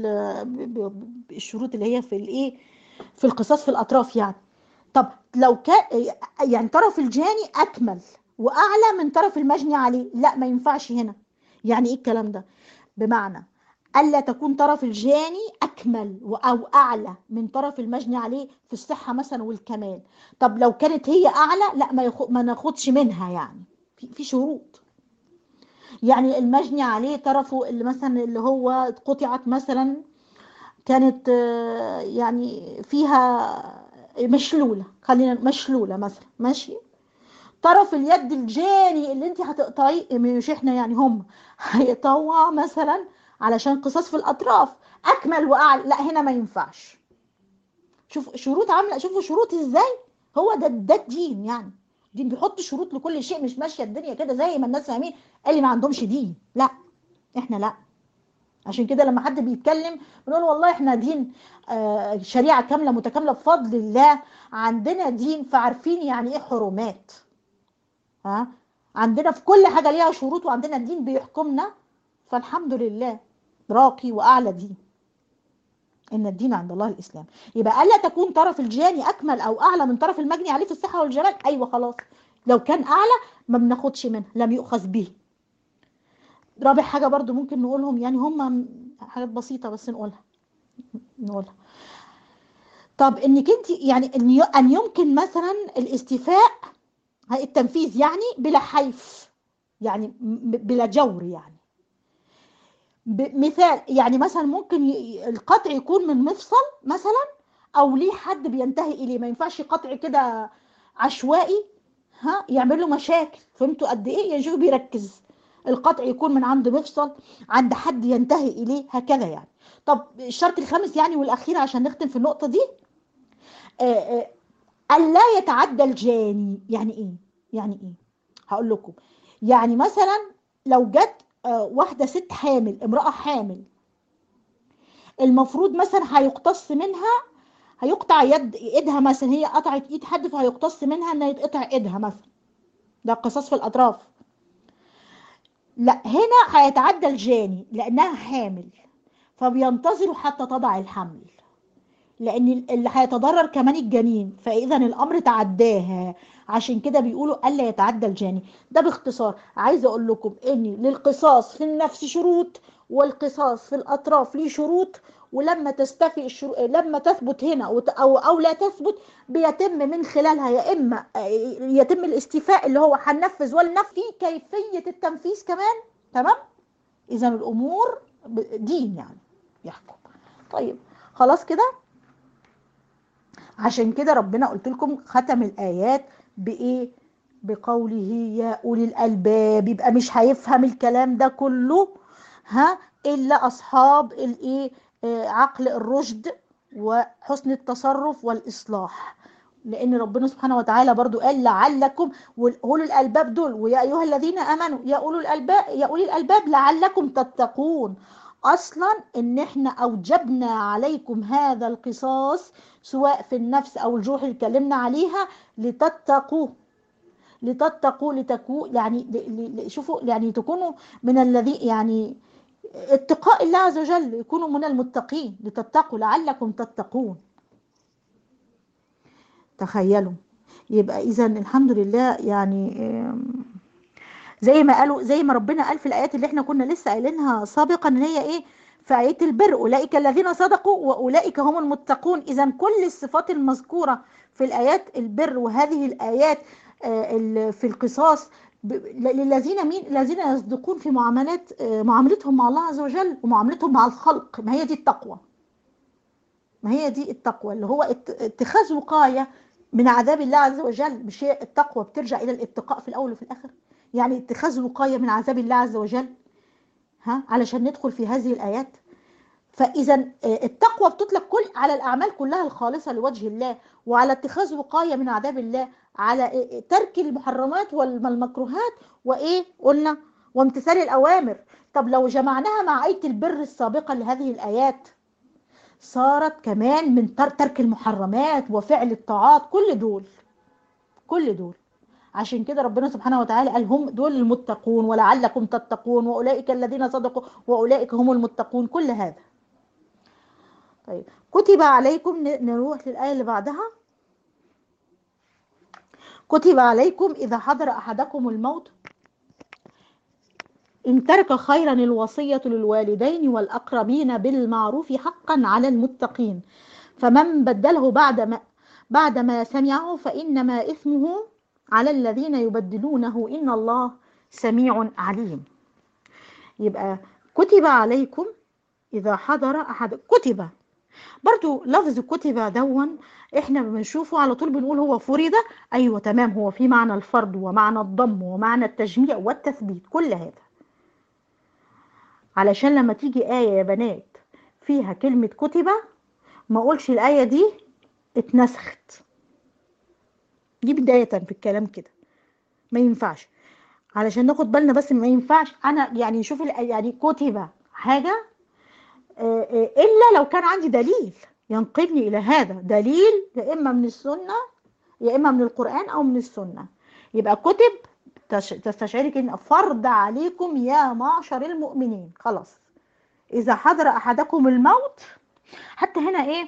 الشروط اللي هي في الايه في القصاص في الاطراف يعني طب لو كان يعني طرف الجاني اكمل واعلى من طرف المجني عليه لا ما ينفعش هنا يعني ايه الكلام ده بمعنى الا تكون طرف الجاني اكمل او اعلى من طرف المجني عليه في الصحه مثلا والكمال طب لو كانت هي اعلى لا ما, يخ... ما ناخدش منها يعني في, في شروط يعني المجني عليه طرفه اللي مثلا اللي هو قطعت مثلا كانت يعني فيها مشلوله خلينا مشلوله مثلا ماشي طرف اليد الجاني اللي انت هتقطعيه مش احنا يعني هم هيقطعوها مثلا علشان قصاص في الاطراف اكمل واعلى لا هنا ما ينفعش شوف شروط عامله شوفوا شروط ازاي هو ده ده الدين يعني دين بيحط شروط لكل شيء مش ماشيه الدنيا كده زي ما الناس فاهمين اللي ما عندهمش دين لا احنا لا عشان كده لما حد بيتكلم بنقول والله احنا دين آه شريعه كامله متكامله بفضل الله عندنا دين فعارفين يعني ايه حرمات ها عندنا في كل حاجه ليها شروط وعندنا الدين بيحكمنا فالحمد لله راقي واعلى دين ان الدين عند الله الاسلام يبقى الا تكون طرف الجاني اكمل او اعلى من طرف المجني عليه في الصحه والجمال ايوه خلاص لو كان اعلى ما بناخدش منه لم يؤخذ به رابع حاجه برضو ممكن نقولهم يعني هم حاجات بسيطه بس نقولها نقولها طب انك انت يعني ان يمكن مثلا الاستيفاء التنفيذ يعني بلا حيف يعني بلا جور يعني مثال يعني مثلا ممكن القطع يكون من مفصل مثلا او ليه حد بينتهي اليه ما ينفعش قطع كده عشوائي ها يعمل له مشاكل فهمتوا قد ايه يعني شوفوا بيركز القطع يكون من عند مفصل عند حد ينتهي اليه هكذا يعني طب الشرط الخامس يعني والاخير عشان نختم في النقطه دي الا يتعدى الجاني يعني ايه يعني ايه هقول لكم يعني مثلا لو جت واحده ست حامل امراه حامل المفروض مثلا هيقتص منها هيقطع يد ايدها مثلا هي قطعت ايد حد فهيقتص منها انها يتقطع ايدها مثلا ده قصاص في الاطراف لا هنا هيتعدى الجاني لانها حامل فبينتظروا حتى تضع الحمل لان اللي هيتضرر كمان الجنين فاذا الامر تعداها عشان كده بيقولوا الا يتعدى الجاني ده باختصار عايزه اقول لكم ان للقصاص في النفس شروط والقصاص في الاطراف ليه شروط ولما تستفي الشرو... لما تثبت هنا او او لا تثبت بيتم من خلالها يا اما يتم الاستيفاء اللي هو هننفذ ولنفي كيفيه التنفيذ كمان تمام اذا الامور دين يعني يحكم طيب خلاص كده عشان كده ربنا قلت لكم ختم الايات بايه بقوله يا اولي الالباب يبقى مش هيفهم الكلام ده كله ها الا اصحاب الايه عقل الرشد وحسن التصرف والاصلاح لان ربنا سبحانه وتعالى برضو قال لعلكم اولي الالباب دول ويا ايها الذين امنوا يا اولي الالباب يا اولي الالباب لعلكم تتقون اصلا ان احنا اوجبنا عليكم هذا القصاص سواء في النفس او الجروح اللي اتكلمنا عليها لتتقوا لتتقوا لتكو يعني شوفوا يعني تكونوا من الذي يعني اتقاء الله عز وجل يكونوا من المتقين لتتقوا لعلكم تتقون تخيلوا يبقى اذا الحمد لله يعني زي ما قالوا زي ما ربنا قال في الايات اللي احنا كنا لسه قايلينها سابقا ان هي ايه في آية البر أولئك الذين صدقوا وأولئك هم المتقون إذا كل الصفات المذكورة في الآيات البر وهذه الآيات في القصاص للذين مين الذين يصدقون في معاملات معاملتهم مع الله عز وجل ومعاملتهم مع الخلق ما هي دي التقوى ما هي دي التقوى اللي هو اتخاذ وقاية من عذاب الله عز وجل مش هي التقوى بترجع إلى الاتقاء في الأول وفي الآخر يعني اتخاذ وقاية من عذاب الله عز وجل ها علشان ندخل في هذه الآيات فإذا التقوى بتطلق كل على الأعمال كلها الخالصة لوجه الله وعلى اتخاذ وقاية من عذاب الله على ترك المحرمات والمكروهات وإيه قلنا وامتثال الأوامر طب لو جمعناها مع آية البر السابقة لهذه الآيات صارت كمان من ترك المحرمات وفعل الطاعات كل دول كل دول عشان كده ربنا سبحانه وتعالى قال هم دول المتقون ولعلكم تتقون واولئك الذين صدقوا واولئك هم المتقون كل هذا طيب كتب عليكم نروح للايه اللي بعدها كتب عليكم اذا حضر احدكم الموت إن ترك خيرا الوصية للوالدين والأقربين بالمعروف حقا على المتقين فمن بدله بعد ما بعد ما سمعه فإنما إثمه على الذين يبدلونه إن الله سميع عليم يبقى كتب عليكم إذا حضر أحد كتب برضو لفظ كتب دون احنا بنشوفه على طول بنقول هو فرض ايوه تمام هو في معنى الفرض ومعنى الضم ومعنى التجميع والتثبيت كل هذا علشان لما تيجي آية يا بنات فيها كلمة كتب ما اقولش الآية دي اتنسخت دي بداية في الكلام كده ما ينفعش علشان ناخد بالنا بس ما ينفعش انا يعني شوف يعني كتب حاجة الا لو كان عندي دليل ينقلني الى هذا دليل يا اما من السنة يا اما من القرآن او من السنة يبقى كتب تستشعرك ان فرض عليكم يا معشر المؤمنين خلاص اذا حضر احدكم الموت حتى هنا ايه,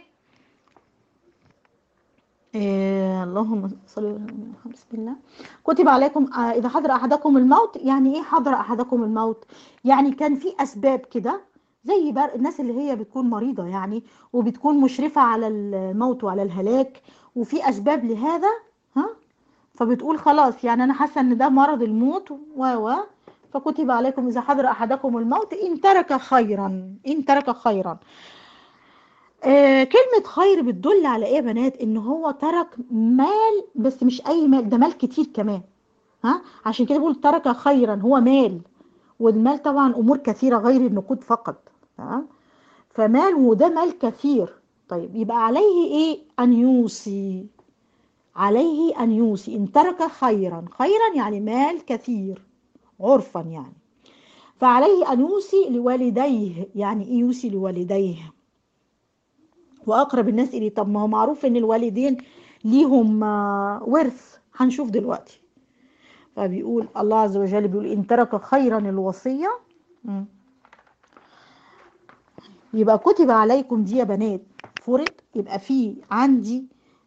إيه اللهم صل بسم الله كتب عليكم اذا حضر احدكم الموت يعني ايه حضر احدكم الموت يعني كان في اسباب كده زي الناس اللي هي بتكون مريضة يعني وبتكون مشرفة على الموت وعلى الهلاك وفي اسباب لهذا ها فبتقول خلاص يعني انا حاسه ان ده مرض الموت و و فكتب عليكم اذا حضر احدكم الموت ان ترك خيرا ان ترك خيرا آه كلمة خير بتدل على ايه يا بنات ان هو ترك مال بس مش اي مال ده مال كتير كمان ها عشان كده بقول ترك خيرا هو مال والمال طبعا امور كثيرة غير النقود فقط تمام فمال وده مال كثير طيب يبقى عليه ايه ان يوصي عليه أن يوصي إن ترك خيرا خيرا يعني مال كثير عرفا يعني فعليه أن يوصي لوالديه يعني إيه يوصي لوالديه وأقرب الناس إليه طب ما هو معروف إن الوالدين ليهم ورث هنشوف دلوقتي فبيقول الله عز وجل بيقول إن ترك خيرا الوصية يبقى كتب عليكم دي يا بنات فرض يبقى في عندي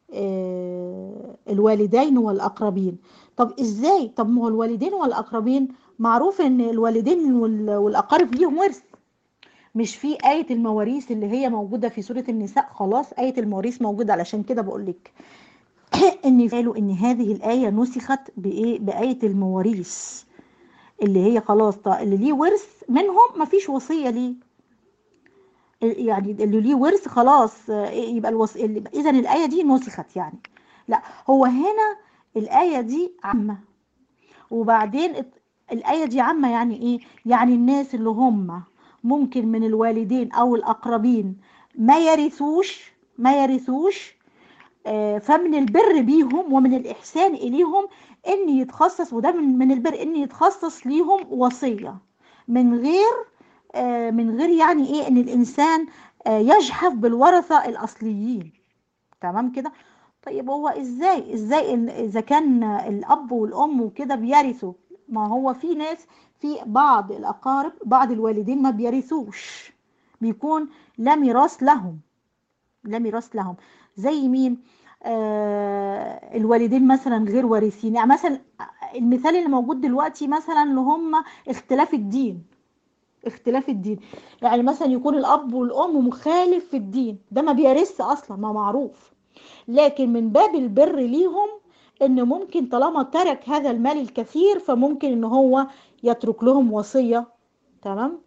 الوالدين والأقربين طب إزاي طب ما هو الوالدين والأقربين معروف إن الوالدين والأقارب ليهم ورث مش في آية المواريث اللي هي موجودة في سورة النساء خلاص آية المواريث موجودة علشان كده بقول لك إن قالوا إن هذه الآية نسخت بإيه بآية المواريث اللي هي خلاص اللي ليه ورث منهم مفيش وصية ليه يعني اللي ليه ورث خلاص يبقى الوص... اذا الايه دي نسخت يعني لا هو هنا الايه دي عامه وبعدين الايه دي عامه يعني ايه يعني الناس اللي هم ممكن من الوالدين او الاقربين ما يرثوش ما يرثوش فمن البر بيهم ومن الاحسان اليهم ان يتخصص وده من من البر ان يتخصص ليهم وصيه من غير من غير يعني ايه ان الانسان يجحف بالورثه الاصليين تمام كده طيب هو ازاي ازاي اذا كان الاب والام وكده بيرثوا ما هو في ناس في بعض الاقارب بعض الوالدين ما بيرثوش بيكون لا ميراث لهم لا ميراث لهم زي مين آه الوالدين مثلا غير وارثين يعني مثلا المثال اللي موجود دلوقتي مثلا اللي هم اختلاف الدين اختلاف الدين يعني مثلا يكون الاب والام مخالف في الدين ده ما بيرث اصلا ما معروف لكن من باب البر ليهم ان ممكن طالما ترك هذا المال الكثير فممكن ان هو يترك لهم وصية تمام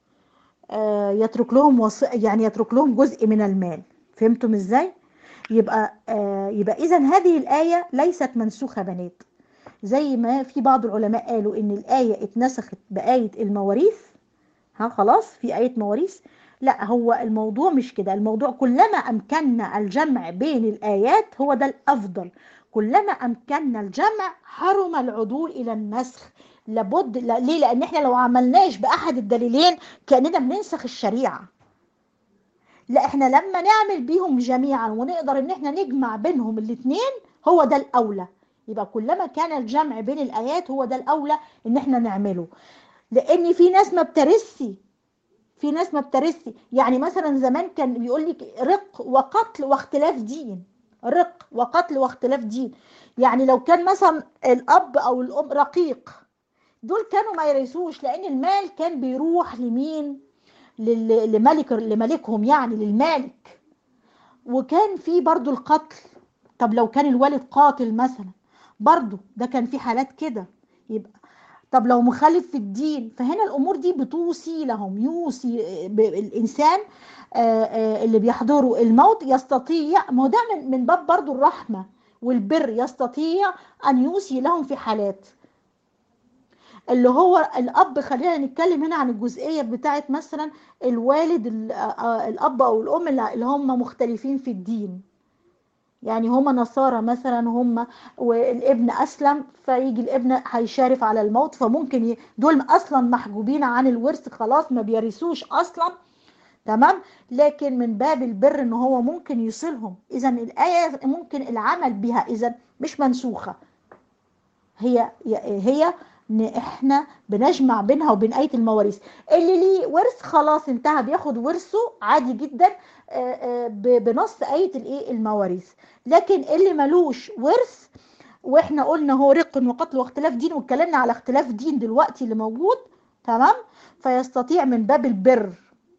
آه يترك لهم وصية يعني يترك لهم جزء من المال فهمتم ازاي يبقى آه يبقى اذا هذه الآية ليست منسوخة بنات زي ما في بعض العلماء قالوا ان الآية اتنسخت بآية المواريث ها خلاص في آية مواريث لا هو الموضوع مش كده الموضوع كلما أمكننا الجمع بين الآيات هو ده الأفضل كلما أمكننا الجمع حرم العدول إلى النسخ لابد لا ليه لأن احنا لو عملناش بأحد الدليلين كأننا بننسخ الشريعة لا احنا لما نعمل بيهم جميعا ونقدر ان احنا نجمع بينهم الاثنين هو ده الأولى يبقى كلما كان الجمع بين الآيات هو ده الأولى ان احنا نعمله لأن في ناس ما بترسي في ناس ما بترسي يعني مثلا زمان كان بيقول لك رق وقتل واختلاف دين رق وقتل واختلاف دين يعني لو كان مثلا الاب او الام رقيق دول كانوا ما يرثوش لان المال كان بيروح لمين لملك لملكهم يعني للمالك وكان في برضو القتل طب لو كان الوالد قاتل مثلا برضو ده كان في حالات كده يبقى طب لو مخالف في الدين فهنا الامور دي بتوصي لهم يوصي الانسان اللي بيحضروا الموت يستطيع ما هو ده من باب برضو الرحمه والبر يستطيع ان يوصي لهم في حالات اللي هو الاب خلينا نتكلم هنا عن الجزئيه بتاعت مثلا الوالد الاب او الام اللي هم مختلفين في الدين يعني هما نصارى مثلا هم والابن اسلم فيجي الابن هيشارف على الموت فممكن ي... دول اصلا محجوبين عن الورث خلاص ما بيرثوش اصلا تمام لكن من باب البر ان هو ممكن يصلهم اذا الايه ممكن العمل بها اذا مش منسوخه هي هي ان احنا بنجمع بينها وبين ايه المواريث اللي ليه ورث خلاص انتهى بياخد ورثه عادي جدا بنص ايه الايه المواريث لكن اللي ملوش ورث واحنا قلنا هو رق وقتل واختلاف دين واتكلمنا على اختلاف دين دلوقتي اللي موجود تمام فيستطيع من باب البر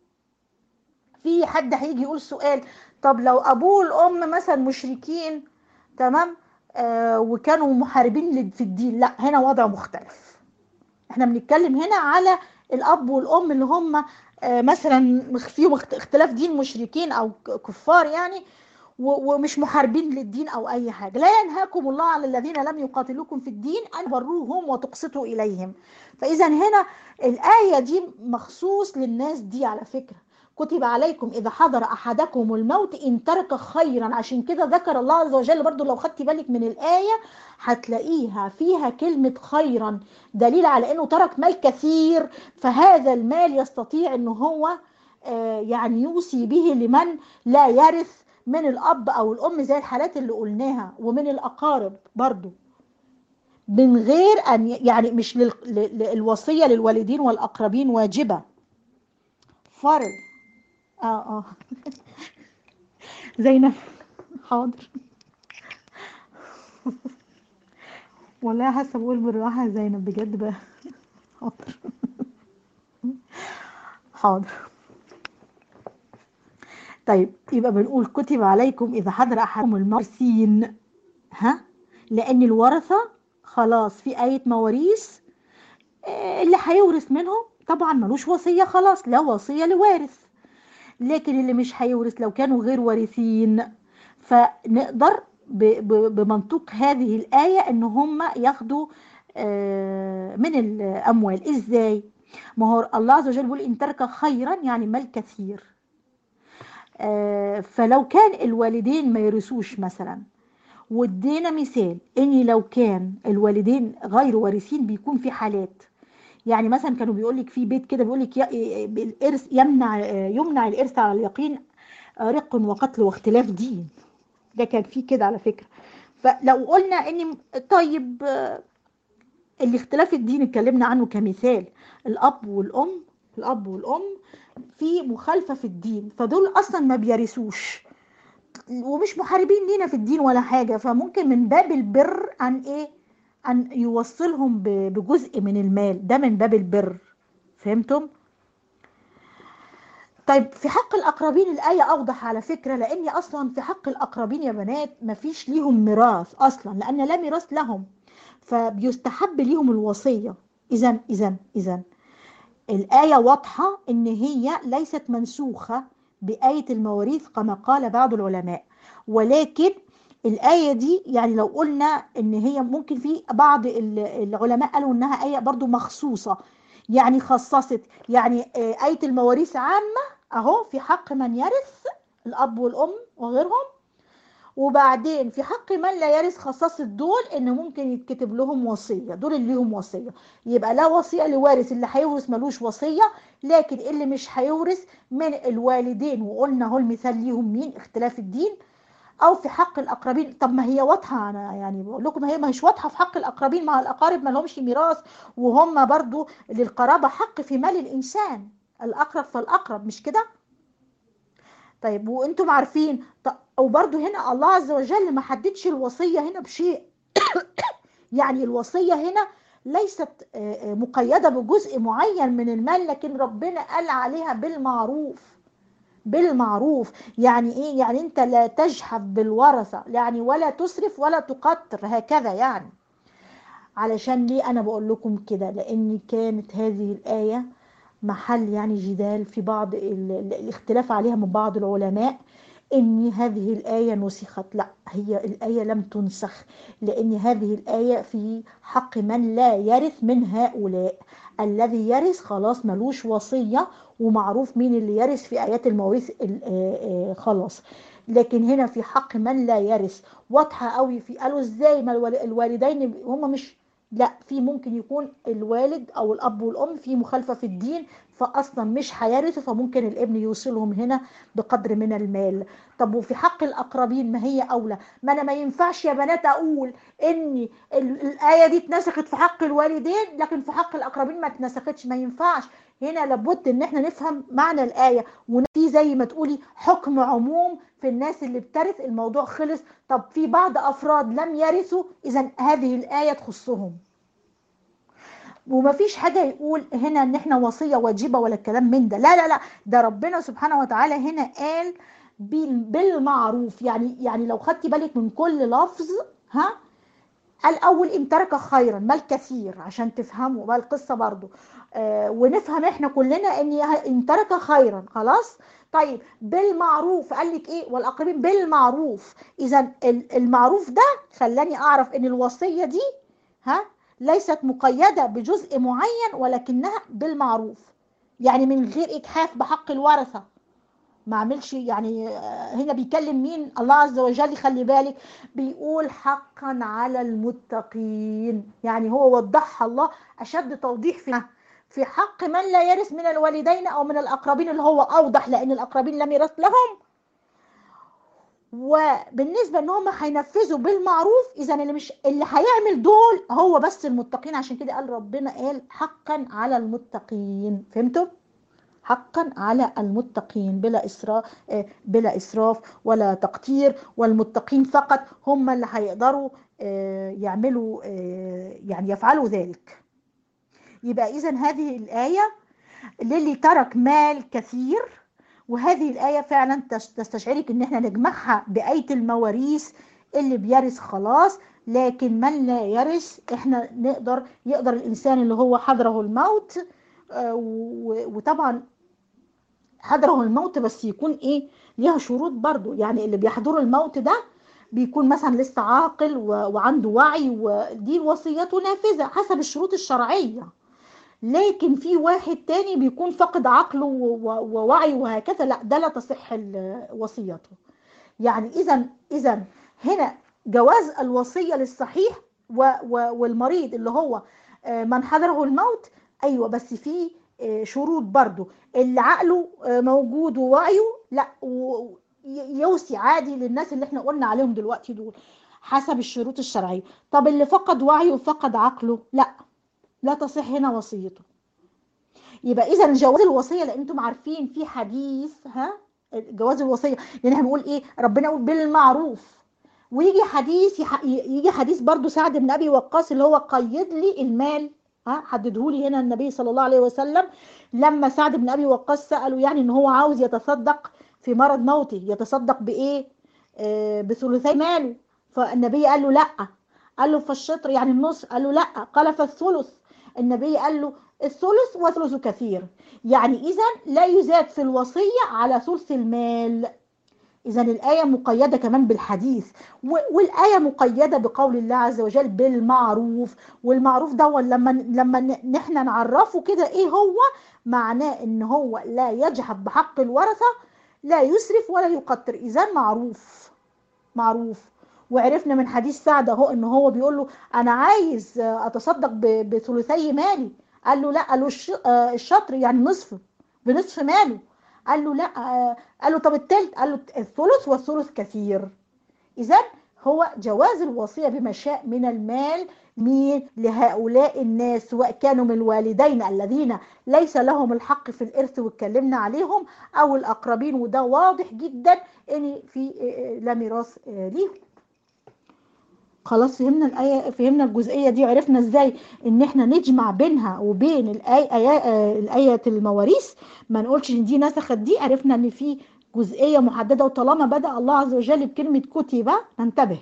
في حد هيجي يقول سؤال طب لو ابوه والام مثلا مشركين تمام آه وكانوا محاربين في الدين لا هنا وضع مختلف احنا بنتكلم هنا على الاب والام اللي هم آه مثلا فيهم اختلاف دين مشركين او كفار يعني ومش محاربين للدين او اي حاجه لا ينهاكم الله على الذين لم يقاتلوكم في الدين ان بروهم وتقسطوا اليهم فاذا هنا الايه دي مخصوص للناس دي على فكره كتب عليكم اذا حضر احدكم الموت ان ترك خيرا عشان كده ذكر الله عز وجل برضو لو خدتي بالك من الايه هتلاقيها فيها كلمه خيرا دليل على انه ترك مال كثير فهذا المال يستطيع ان هو يعني يوصي به لمن لا يرث من الاب او الام زي الحالات اللي قلناها ومن الاقارب برضو من غير ان يعني مش الوصيه للوالدين والاقربين واجبه فرض اه اه زينب حاضر والله حاسه بقول بالراحه يا زينب بجد بقى حاضر حاضر طيب يبقى بنقول كتب عليكم اذا حضر احدكم المرسين ها لان الورثه خلاص في ايه مواريث اللي هيورث منهم طبعا ملوش وصيه خلاص لا وصيه لوارث لكن اللي مش هيورث لو كانوا غير وارثين فنقدر بمنطوق هذه الآية ان هم ياخدوا من الأموال ازاي ما هو الله عز وجل بيقول إن ترك خيرا يعني مال كثير فلو كان الوالدين ما يرثوش مثلا وادينا مثال ان لو كان الوالدين غير وارثين بيكون في حالات يعني مثلا كانوا بيقول لك في بيت كده بيقول لك الارث يمنع يمنع الارث على اليقين رق وقتل واختلاف دين ده كان في كده على فكره فلو قلنا ان طيب الاختلاف الدين اتكلمنا عنه كمثال الاب والام الاب والام في مخالفه في الدين فدول اصلا ما بيرثوش ومش محاربين لينا في الدين ولا حاجه فممكن من باب البر ان ايه ان يوصلهم بجزء من المال ده من باب البر فهمتم طيب في حق الأقربين الآية أوضح على فكرة لأن أصلا في حق الأقربين يا بنات مفيش ليهم ميراث أصلا لأن لا ميراث لهم فبيستحب ليهم الوصية إذا إذا إذا الآية واضحة إن هي ليست منسوخة بآية المواريث كما قال بعض العلماء ولكن الآية دي يعني لو قلنا إن هي ممكن في بعض العلماء قالوا إنها آية برضو مخصوصة يعني خصصت يعني آية المواريث عامة أهو في حق من يرث الأب والأم وغيرهم وبعدين في حق من لا يرث خصصت دول ان ممكن يتكتب لهم وصيه دول اللي ليهم وصيه يبقى لا وصيه لوارث اللي هيورث ملوش وصيه لكن اللي مش هيورث من الوالدين وقلنا اهو المثال ليهم مين اختلاف الدين او في حق الاقربين طب ما هي واضحه انا يعني بقول لكم هي مش واضحه في حق الاقربين مع الاقارب ما لهمش ميراث وهم برضو للقرابه حق في مال الانسان الاقرب فالاقرب مش كده طيب وانتم عارفين وبرضو هنا الله عز وجل ما حددش الوصيه هنا بشيء يعني الوصيه هنا ليست مقيده بجزء معين من المال لكن ربنا قال عليها بالمعروف بالمعروف يعني ايه يعني انت لا تجحف بالورثه يعني ولا تسرف ولا تقتر هكذا يعني علشان ليه انا بقول لكم كده لان كانت هذه الايه محل يعني جدال في بعض الاختلاف عليها من بعض العلماء ان هذه الايه نسخت لا هي الايه لم تنسخ لان هذه الايه في حق من لا يرث من هؤلاء الذي يرث خلاص ملوش وصيه ومعروف مين اللي يرث في ايات المواريث خلاص لكن هنا في حق من لا يرث واضحه قوي في قالوا ازاي ما الوالدين هم مش لا في ممكن يكون الوالد او الاب والام في مخالفه في الدين فاصلا مش هيرثوا فممكن الابن يوصلهم هنا بقدر من المال طب وفي حق الاقربين ما هي اولى ما انا ما ينفعش يا بنات اقول ان الايه دي اتنسخت في حق الوالدين لكن في حق الاقربين ما اتنسختش ما ينفعش هنا لابد ان احنا نفهم معنى الايه وفي زي ما تقولي حكم عموم في الناس اللي بترث الموضوع خلص طب في بعض افراد لم يرثوا اذا هذه الايه تخصهم ومفيش حاجه يقول هنا ان احنا وصيه واجبه ولا الكلام من ده لا لا لا ده ربنا سبحانه وتعالى هنا قال بالمعروف يعني يعني لو خدتي بالك من كل لفظ ها الاول ان ترك خيرا ما الكثير عشان تفهموا بقى القصه برضو آه ونفهم احنا كلنا ان ان ترك خيرا خلاص طيب بالمعروف قال لك ايه والاقربين بالمعروف اذا المعروف ده خلاني اعرف ان الوصيه دي ها ليست مقيده بجزء معين ولكنها بالمعروف يعني من غير اجحاف بحق الورثه ما عملش يعني هنا بيكلم مين الله عز وجل خلي بالك بيقول حقا على المتقين يعني هو وضحها الله اشد توضيح فيها في حق من لا يرث من الوالدين او من الاقربين اللي هو اوضح لان الاقربين لم يرث لهم وبالنسبه ان هم هينفذوا بالمعروف اذا اللي مش اللي هيعمل دول هو بس المتقين عشان كده قال ربنا قال حقا على المتقين فهمتوا حقا على المتقين بلا اسراف بلا اسراف ولا تقتير والمتقين فقط هم اللي هيقدروا يعملوا يعني يفعلوا ذلك يبقى اذا هذه الايه للي ترك مال كثير وهذه الآية فعلا تستشعرك ان احنا نجمعها بآية المواريث اللي بيرث خلاص لكن من لا يرث احنا نقدر يقدر الانسان اللي هو حضره الموت وطبعا حضره الموت بس يكون ايه ليها شروط برضو يعني اللي بيحضره الموت ده بيكون مثلا لسه عاقل وعنده وعي ودي وصيته نافذة حسب الشروط الشرعية لكن في واحد تاني بيكون فقد عقله ووعيه وهكذا لا ده لا تصح وصيته يعني اذا اذا هنا جواز الوصيه للصحيح والمريض اللي هو من حضره الموت ايوه بس في شروط برضو اللي عقله موجود ووعيه لا يوصي عادي للناس اللي احنا قلنا عليهم دلوقتي دول حسب الشروط الشرعيه طب اللي فقد وعيه وفقد عقله لا لا تصح هنا وصيته يبقى اذا جواز الوصيه لان انتم عارفين في حديث ها جواز الوصيه لان احنا بنقول ايه ربنا يقول بالمعروف ويجي حديث يجي حديث برضو سعد بن ابي وقاص اللي هو قيد لي المال ها حددهولي هنا النبي صلى الله عليه وسلم لما سعد بن ابي وقاص ساله يعني ان هو عاوز يتصدق في مرض موته يتصدق بايه آه بثلثي ماله فالنبي قال له لا قال له فالشطر يعني النص قال له لا قال فالثلث النبي قال له الثلث وثلث كثير يعني اذا لا يزاد في الوصيه على ثلث المال إذا الآية مقيدة كمان بالحديث والآية مقيدة بقول الله عز وجل بالمعروف والمعروف ده لما لما نحن نعرفه كده إيه هو معناه إن هو لا يجحد بحق الورثة لا يسرف ولا يقتر إذا معروف معروف وعرفنا من حديث سعد اهو ان هو بيقول له انا عايز اتصدق بثلثي مالي قال له لا قال له الشطر يعني نصف بنصف ماله قال له لا قال له طب التلت قال له الثلث والثلث كثير اذا هو جواز الوصيه بما شاء من المال مين لهؤلاء الناس سواء كانوا من الوالدين الذين ليس لهم الحق في الارث واتكلمنا عليهم او الاقربين وده واضح جدا ان في لا ميراث ليهم خلاص فهمنا الآية فهمنا الجزئية دي عرفنا ازاي ان احنا نجمع بينها وبين الآية آية, الآية المواريث ما نقولش ان دي نسخت دي عرفنا ان في جزئية محددة وطالما بدأ الله عز وجل بكلمة كتب ننتبه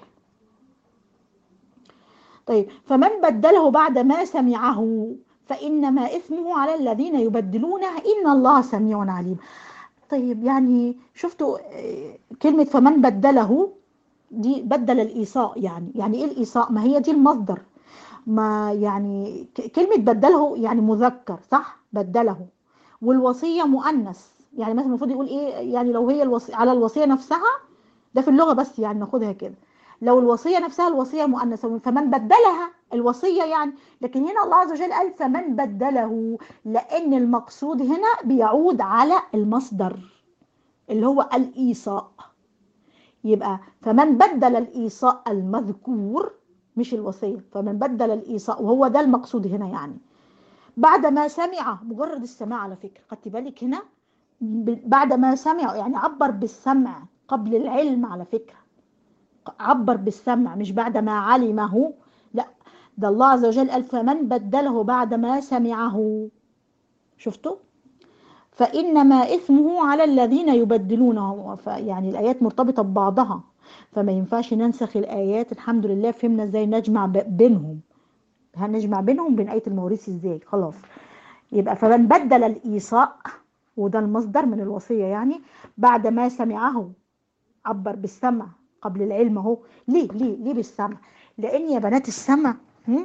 طيب فمن بدله بعد ما سمعه فإنما إثمه على الذين يبدلونه إن الله سميع عليم طيب يعني شفتوا كلمة فمن بدله دي بدل الإيصاء يعني يعني إيه الإيصاء ما هي دي المصدر ما يعني كلمة بدله يعني مذكر صح بدله والوصية مؤنث يعني مثلا المفروض يقول إيه يعني لو هي الوصية على الوصية نفسها ده في اللغة بس يعني ناخدها كده لو الوصية نفسها الوصية مؤنثة فمن بدلها الوصية يعني لكن هنا الله عز وجل قال فمن بدله لأن المقصود هنا بيعود على المصدر اللي هو الإيصاء يبقى فمن بدل الإيصاء المذكور مش الوصية فمن بدل الإيصاء وهو ده المقصود هنا يعني بعد ما سمع مجرد السماع على فكرة خدت بالك هنا بعد ما سمع يعني عبر بالسمع قبل العلم على فكرة عبر بالسمع مش بعد ما علمه لا ده الله عز وجل قال فمن بدله بعد ما سمعه شفتوا فإنما إثمه على الذين يبدلونه يعني الآيات مرتبطة ببعضها فما ينفعش ننسخ الآيات الحمد لله فهمنا ازاي نجمع بينهم هنجمع بينهم بين آية المواريث ازاي خلاص يبقى فمن بدل الإيصاء وده المصدر من الوصية يعني بعد ما سمعه عبر بالسمع قبل العلم اهو ليه ليه ليه بالسمع لأن يا بنات السمع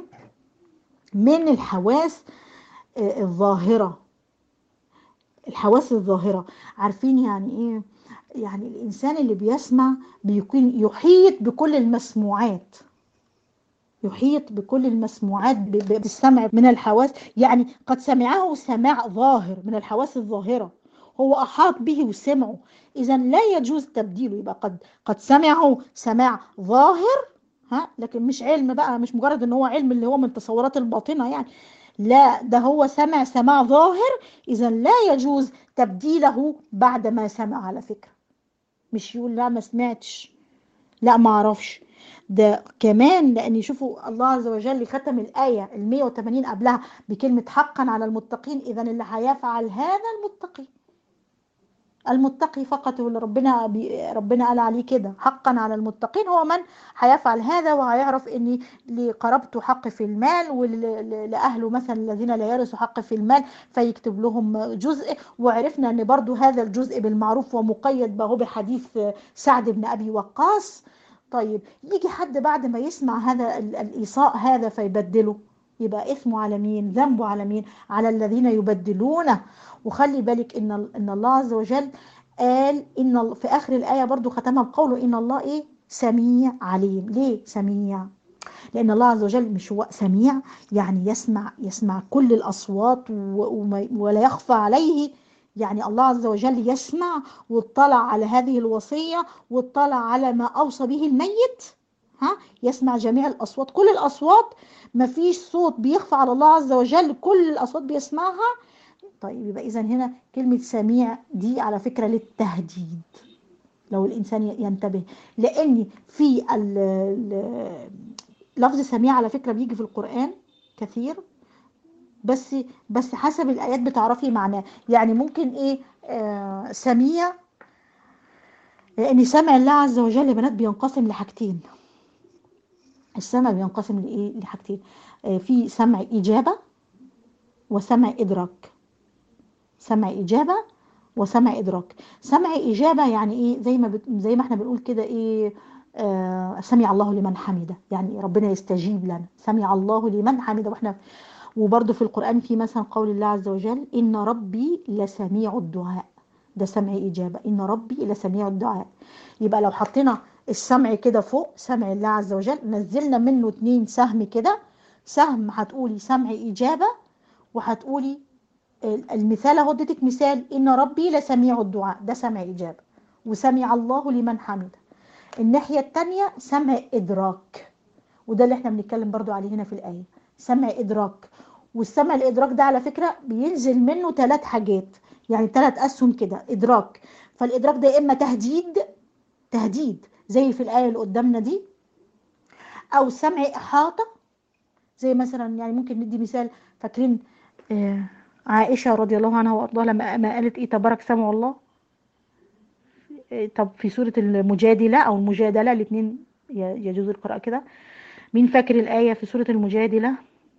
من الحواس الظاهرة الحواس الظاهرة عارفين يعني ايه يعني الانسان اللي بيسمع بيكون يحيط بكل المسموعات يحيط بكل المسموعات بالسمع من الحواس يعني قد سمعه سماع ظاهر من الحواس الظاهرة هو أحاط به وسمعه إذا لا يجوز تبديله يبقى قد قد سمعه سماع ظاهر ها لكن مش علم بقى مش مجرد ان هو علم اللي هو من تصورات الباطنة يعني لا ده هو سمع سماع ظاهر إذا لا يجوز تبديله بعد ما سمع على فكرة مش يقول لا ما سمعتش لا ما اعرفش ده كمان لان شوفوا الله عز وجل ختم الايه ال 180 قبلها بكلمه حقا على المتقين اذا اللي هيفعل هذا المتقي المتقي فقط هو اللي ربنا بي ربنا قال عليه كده حقا على المتقين هو من هيفعل هذا وهيعرف ان لقرابته حق في المال ولاهله مثلا الذين لا يرثوا حق في المال فيكتب لهم جزء وعرفنا ان برضو هذا الجزء بالمعروف ومقيد به بحديث سعد بن ابي وقاص طيب يجي حد بعد ما يسمع هذا الايصاء هذا فيبدله يبقى اسمه على مين ذنبه على مين على الذين يبدلونه وخلي بالك ان ان الله عز وجل قال ان في اخر الايه برضو ختمها بقوله ان الله ايه سميع عليم ليه سميع لان الله عز وجل مش هو سميع يعني يسمع يسمع كل الاصوات ولا يخفى عليه يعني الله عز وجل يسمع واطلع على هذه الوصيه واطلع على ما اوصى به الميت ها يسمع جميع الاصوات كل الاصوات ما فيش صوت بيخفى على الله عز وجل كل الاصوات بيسمعها طيب يبقى اذا هنا كلمه سميع دي على فكره للتهديد لو الانسان ينتبه لان في لفظ سميع على فكره بيجي في القران كثير بس بس حسب الآيات بتعرفي معناه يعني ممكن إيه آه سميع لأن سمع الله عز وجل يا بنات بينقسم لحاجتين السمع بينقسم لإيه لحاجتين آه في سمع إجابة وسمع إدراك سمع إجابة وسمع إدراك سمع إجابة يعني إيه زي ما بت... زي ما إحنا بنقول كده إيه آه سمع الله لمن حمده يعني ربنا يستجيب لنا سمع الله لمن حمده وإحنا وبرضه في القرآن في مثلا قول الله عز وجل إن ربي لسميع الدعاء ده سمع إجابة إن ربي لسميع الدعاء يبقى لو حطينا السمع كده فوق سمع الله عز وجل نزلنا منه اتنين سهم كده سهم هتقولي سمع إجابة وهتقولي المثال اهو اديتك مثال ان ربي لسميع الدعاء ده سمع اجابه وسمع الله لمن حمده الناحيه الثانيه سمع ادراك وده اللي احنا بنتكلم برضو عليه هنا في الايه سمع ادراك والسمع الادراك ده على فكره بينزل منه ثلاث حاجات يعني ثلاث اسهم كده ادراك فالادراك ده يا اما تهديد تهديد زي في الايه اللي قدامنا دي او سمع احاطه زي مثلا يعني ممكن ندي مثال فاكرين آه عائشة رضي الله عنها وأرضاها لما ما قالت إيه تبارك سمع الله إيه طب في سورة المجادلة أو المجادلة الاثنين يجوز القراءة كده مين فاكر الآية في سورة المجادلة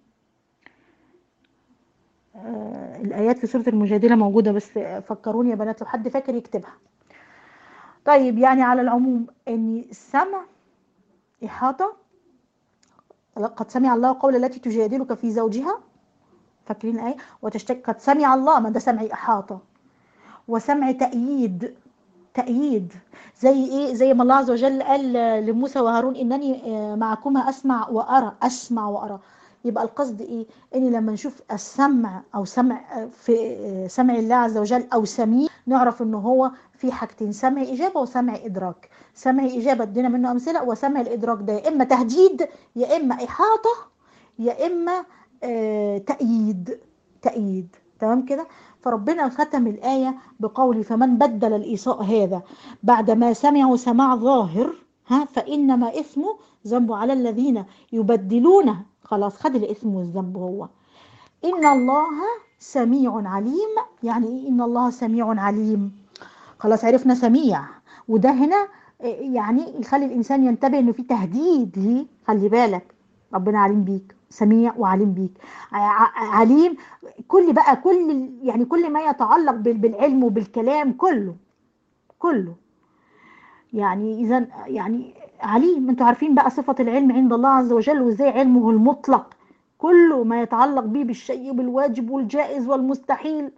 آه الآيات في سورة المجادلة موجودة بس فكروني يا بنات لو حد فاكر يكتبها طيب يعني على العموم إن السمع إحاطة قد سمع الله قول التي تجادلك في زوجها فاكرين الايه وتشتكي قد سمع الله ما ده سمع احاطه وسمع تأييد تأييد زي ايه زي ما الله عز وجل قال لموسى وهارون انني معكما اسمع وارى اسمع وارى يبقى القصد ايه ان لما نشوف السمع او سمع في سمع الله عز وجل او سميع نعرف ان هو في حاجتين سمع اجابه وسمع ادراك سمع اجابه ادينا منه امثله وسمع الادراك ده يا اما تهديد يا اما احاطه يا اما آه تأييد تأييد تمام كده فربنا ختم الآية بقول فمن بدل الإيصاء هذا بعد ما سمعوا سماع ظاهر ها فإنما إثمه ذنبه على الذين يبدلونه خلاص خد الإثم والذنب هو إن الله سميع عليم يعني إيه إن الله سميع عليم خلاص عرفنا سميع وده هنا يعني يخلي الإنسان ينتبه إنه في تهديد ليه خلي بالك ربنا عليم بيك سميع وعليم بيك عليم كل بقى كل يعني كل ما يتعلق بالعلم وبالكلام كله كله يعني اذا يعني عليم انتوا عارفين بقى صفة العلم عند الله عز وجل وازاي علمه المطلق كله ما يتعلق به بالشيء بالواجب والجائز والمستحيل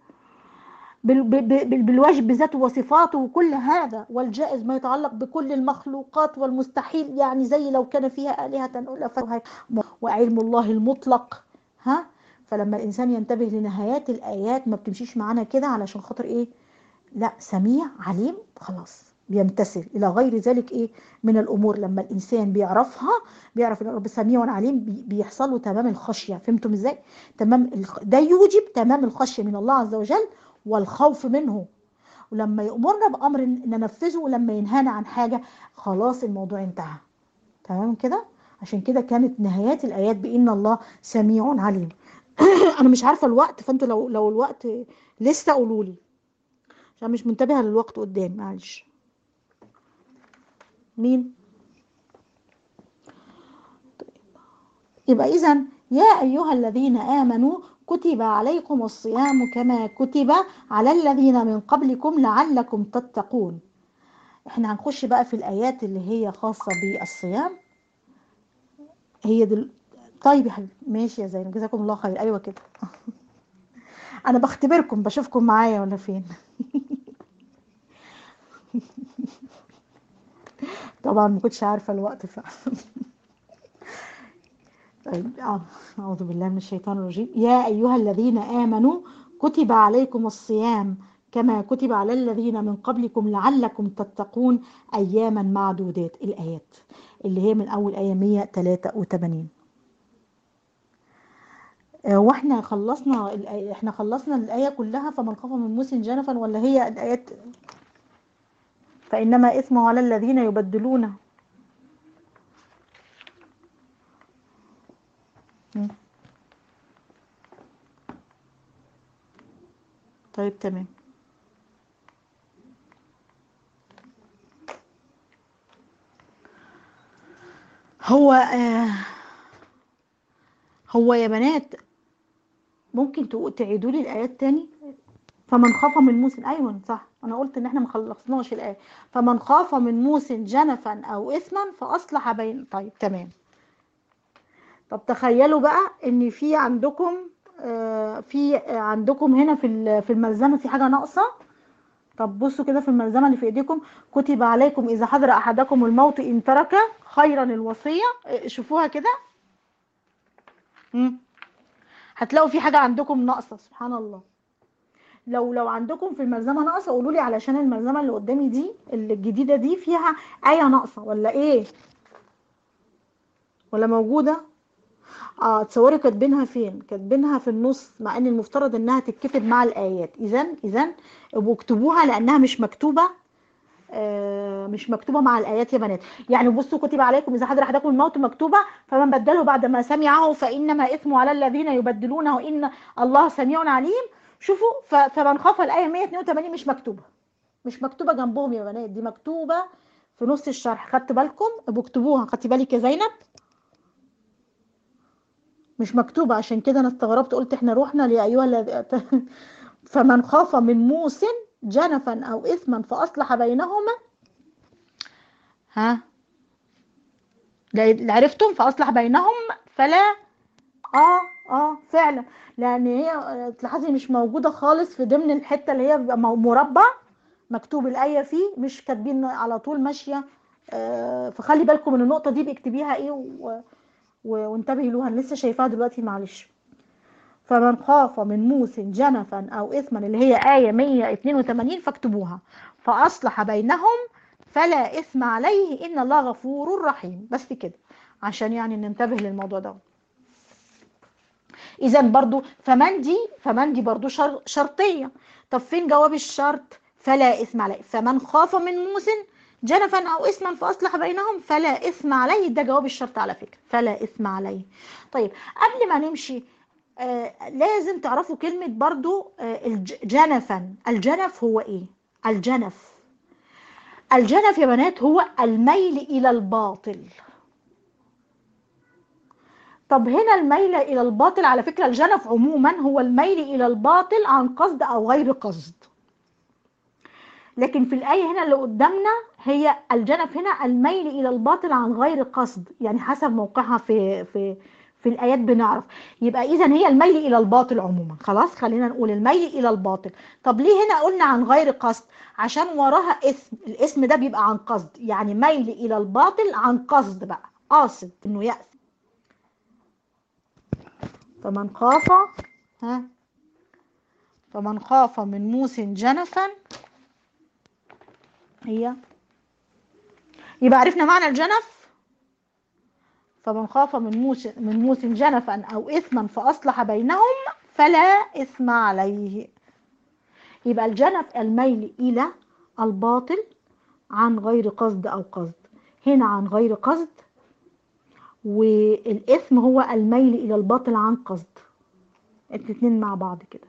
بالواجب بذاته وصفاته وكل هذا والجائز ما يتعلق بكل المخلوقات والمستحيل يعني زي لو كان فيها آلهة أولى وعلم الله المطلق ها فلما الإنسان ينتبه لنهايات الآيات ما بتمشيش معانا كده علشان خاطر إيه لا سميع عليم خلاص بيمتثل إلى غير ذلك إيه من الأمور لما الإنسان بيعرفها بيعرف إن رب سميع عليم بيحصل له تمام الخشية فهمتم إزاي تمام ده يوجب تمام الخشية من الله عز وجل والخوف منه ولما يأمرنا بأمر ننفذه ولما ينهانا عن حاجة خلاص الموضوع انتهى تمام كده عشان كده كانت نهايات الآيات بإن الله سميع عليم أنا مش عارفة الوقت فأنتوا لو لو الوقت لسه قولوا لي عشان مش منتبهة للوقت قدام معلش مين طيب. يبقى إذا يا أيها الذين آمنوا كتب عليكم الصيام كما كتب على الذين من قبلكم لعلكم تتقون احنا هنخش بقى في الآيات اللي هي خاصة بالصيام هي دل... طيب يا حبيبي ماشي يا زينب جزاكم الله خير ايوه كده انا بختبركم بشوفكم معايا ولا فين طبعا ما كنتش عارفه الوقت ف طيب اعوذ بالله من الشيطان الرجيم يا ايها الذين امنوا كتب عليكم الصيام كما كتب على الذين من قبلكم لعلكم تتقون اياما معدودات الايات اللي هي من اول ايه 183 واحنا خلصنا احنا خلصنا الايه كلها فمن خاف من موسى جنفا ولا هي الايات فانما اثمه على الذين يبدلونه طيب تمام هو آه هو يا بنات ممكن تقو- تعيدوا لي الايات تاني فمن خاف من موس ايوه صح انا قلت ان احنا ما خلصناش الايه فمن خاف من موس جنفا او اثما فاصلح بين طيب تمام طب تخيلوا بقى ان في عندكم آه، في عندكم هنا في ال- في الملزمه في حاجه ناقصه طب بصوا كده في الملزمه اللي في ايديكم كتب عليكم اذا حضر احدكم الموت ان ترك خيرا الوصيه آه، شوفوها كده مم. هتلاقوا في حاجه عندكم ناقصه سبحان الله لو لو عندكم في الملزمه ناقصه قولوا لي علشان الملزمه اللي قدامي دي اللي الجديده دي فيها ايه ناقصه ولا ايه ولا موجوده اه تصوري كاتبينها فين كاتبينها في النص مع ان المفترض انها تتكتب مع الايات اذا اذا ابقوا اكتبوها لانها مش مكتوبه آه مش مكتوبه مع الايات يا بنات يعني بصوا كتب عليكم اذا حضر احدكم الموت مكتوبه فمن بدله بعد ما سمعه فانما اثمه على الذين يبدلونه ان الله سميع عليم شوفوا ف- فمن خاف الايه 182 مش مكتوبه مش مكتوبه جنبهم يا بنات دي مكتوبه في نص الشرح خدت بالكم ابقوا اكتبوها خدتي بالك يا زينب مش مكتوبة عشان كده انا استغربت قلت احنا روحنا يا ايها الذي فمن خاف من موس جنفا او اثما فاصلح بينهما ها ده عرفتم فاصلح بينهم فلا اه اه فعلا لان هي تلاحظي مش موجودة خالص في ضمن الحتة اللي هي بيبقى مو- مربع مكتوب الآية فيه مش كاتبين على طول ماشية آه فخلي بالكم من النقطة دي باكتبيها ايه و... و- وانتبهي لها أنا لسه شايفاها دلوقتي معلش فمن خاف من موس جنفا او اثما اللي هي آية 182 فاكتبوها فاصلح بينهم فلا اثم عليه ان الله غفور رحيم بس كده عشان يعني ننتبه للموضوع ده اذا برضو فمن دي فمن دي برضو شر شرطية طب فين جواب الشرط فلا اثم عليه فمن خاف من موس جنفا او اثما فاصلح بينهم فلا اثم عليه ده جواب الشرط على فكرة فلا اثم عليه طيب قبل ما نمشي آه لازم تعرفوا كلمة برضو آه الج- جنفا الجنف هو ايه الجنف الجنف يا بنات هو الميل الى الباطل طب هنا الميل الى الباطل على فكرة الجنف عموما هو الميل الى الباطل عن قصد او غير قصد لكن في الآية هنا اللي قدامنا هي الجنف هنا الميل إلى الباطل عن غير قصد يعني حسب موقعها في في في الآيات بنعرف يبقى إذا هي الميل إلى الباطل عموما خلاص خلينا نقول الميل إلى الباطل طب ليه هنا قلنا عن غير قصد عشان وراها اسم الاسم ده بيبقى عن قصد يعني ميل إلى الباطل عن قصد بقى قاصد إنه يأس فمن خاف ها فمن خاف من موس جنفا هي يبقى عرفنا معنى الجنف فمن خاف من موس من موس جنفا او اثما فاصلح بينهم فلا اثم عليه يبقى الجنف الميل الى الباطل عن غير قصد او قصد هنا عن غير قصد والاثم هو الميل الى الباطل عن قصد الاتنين مع بعض كده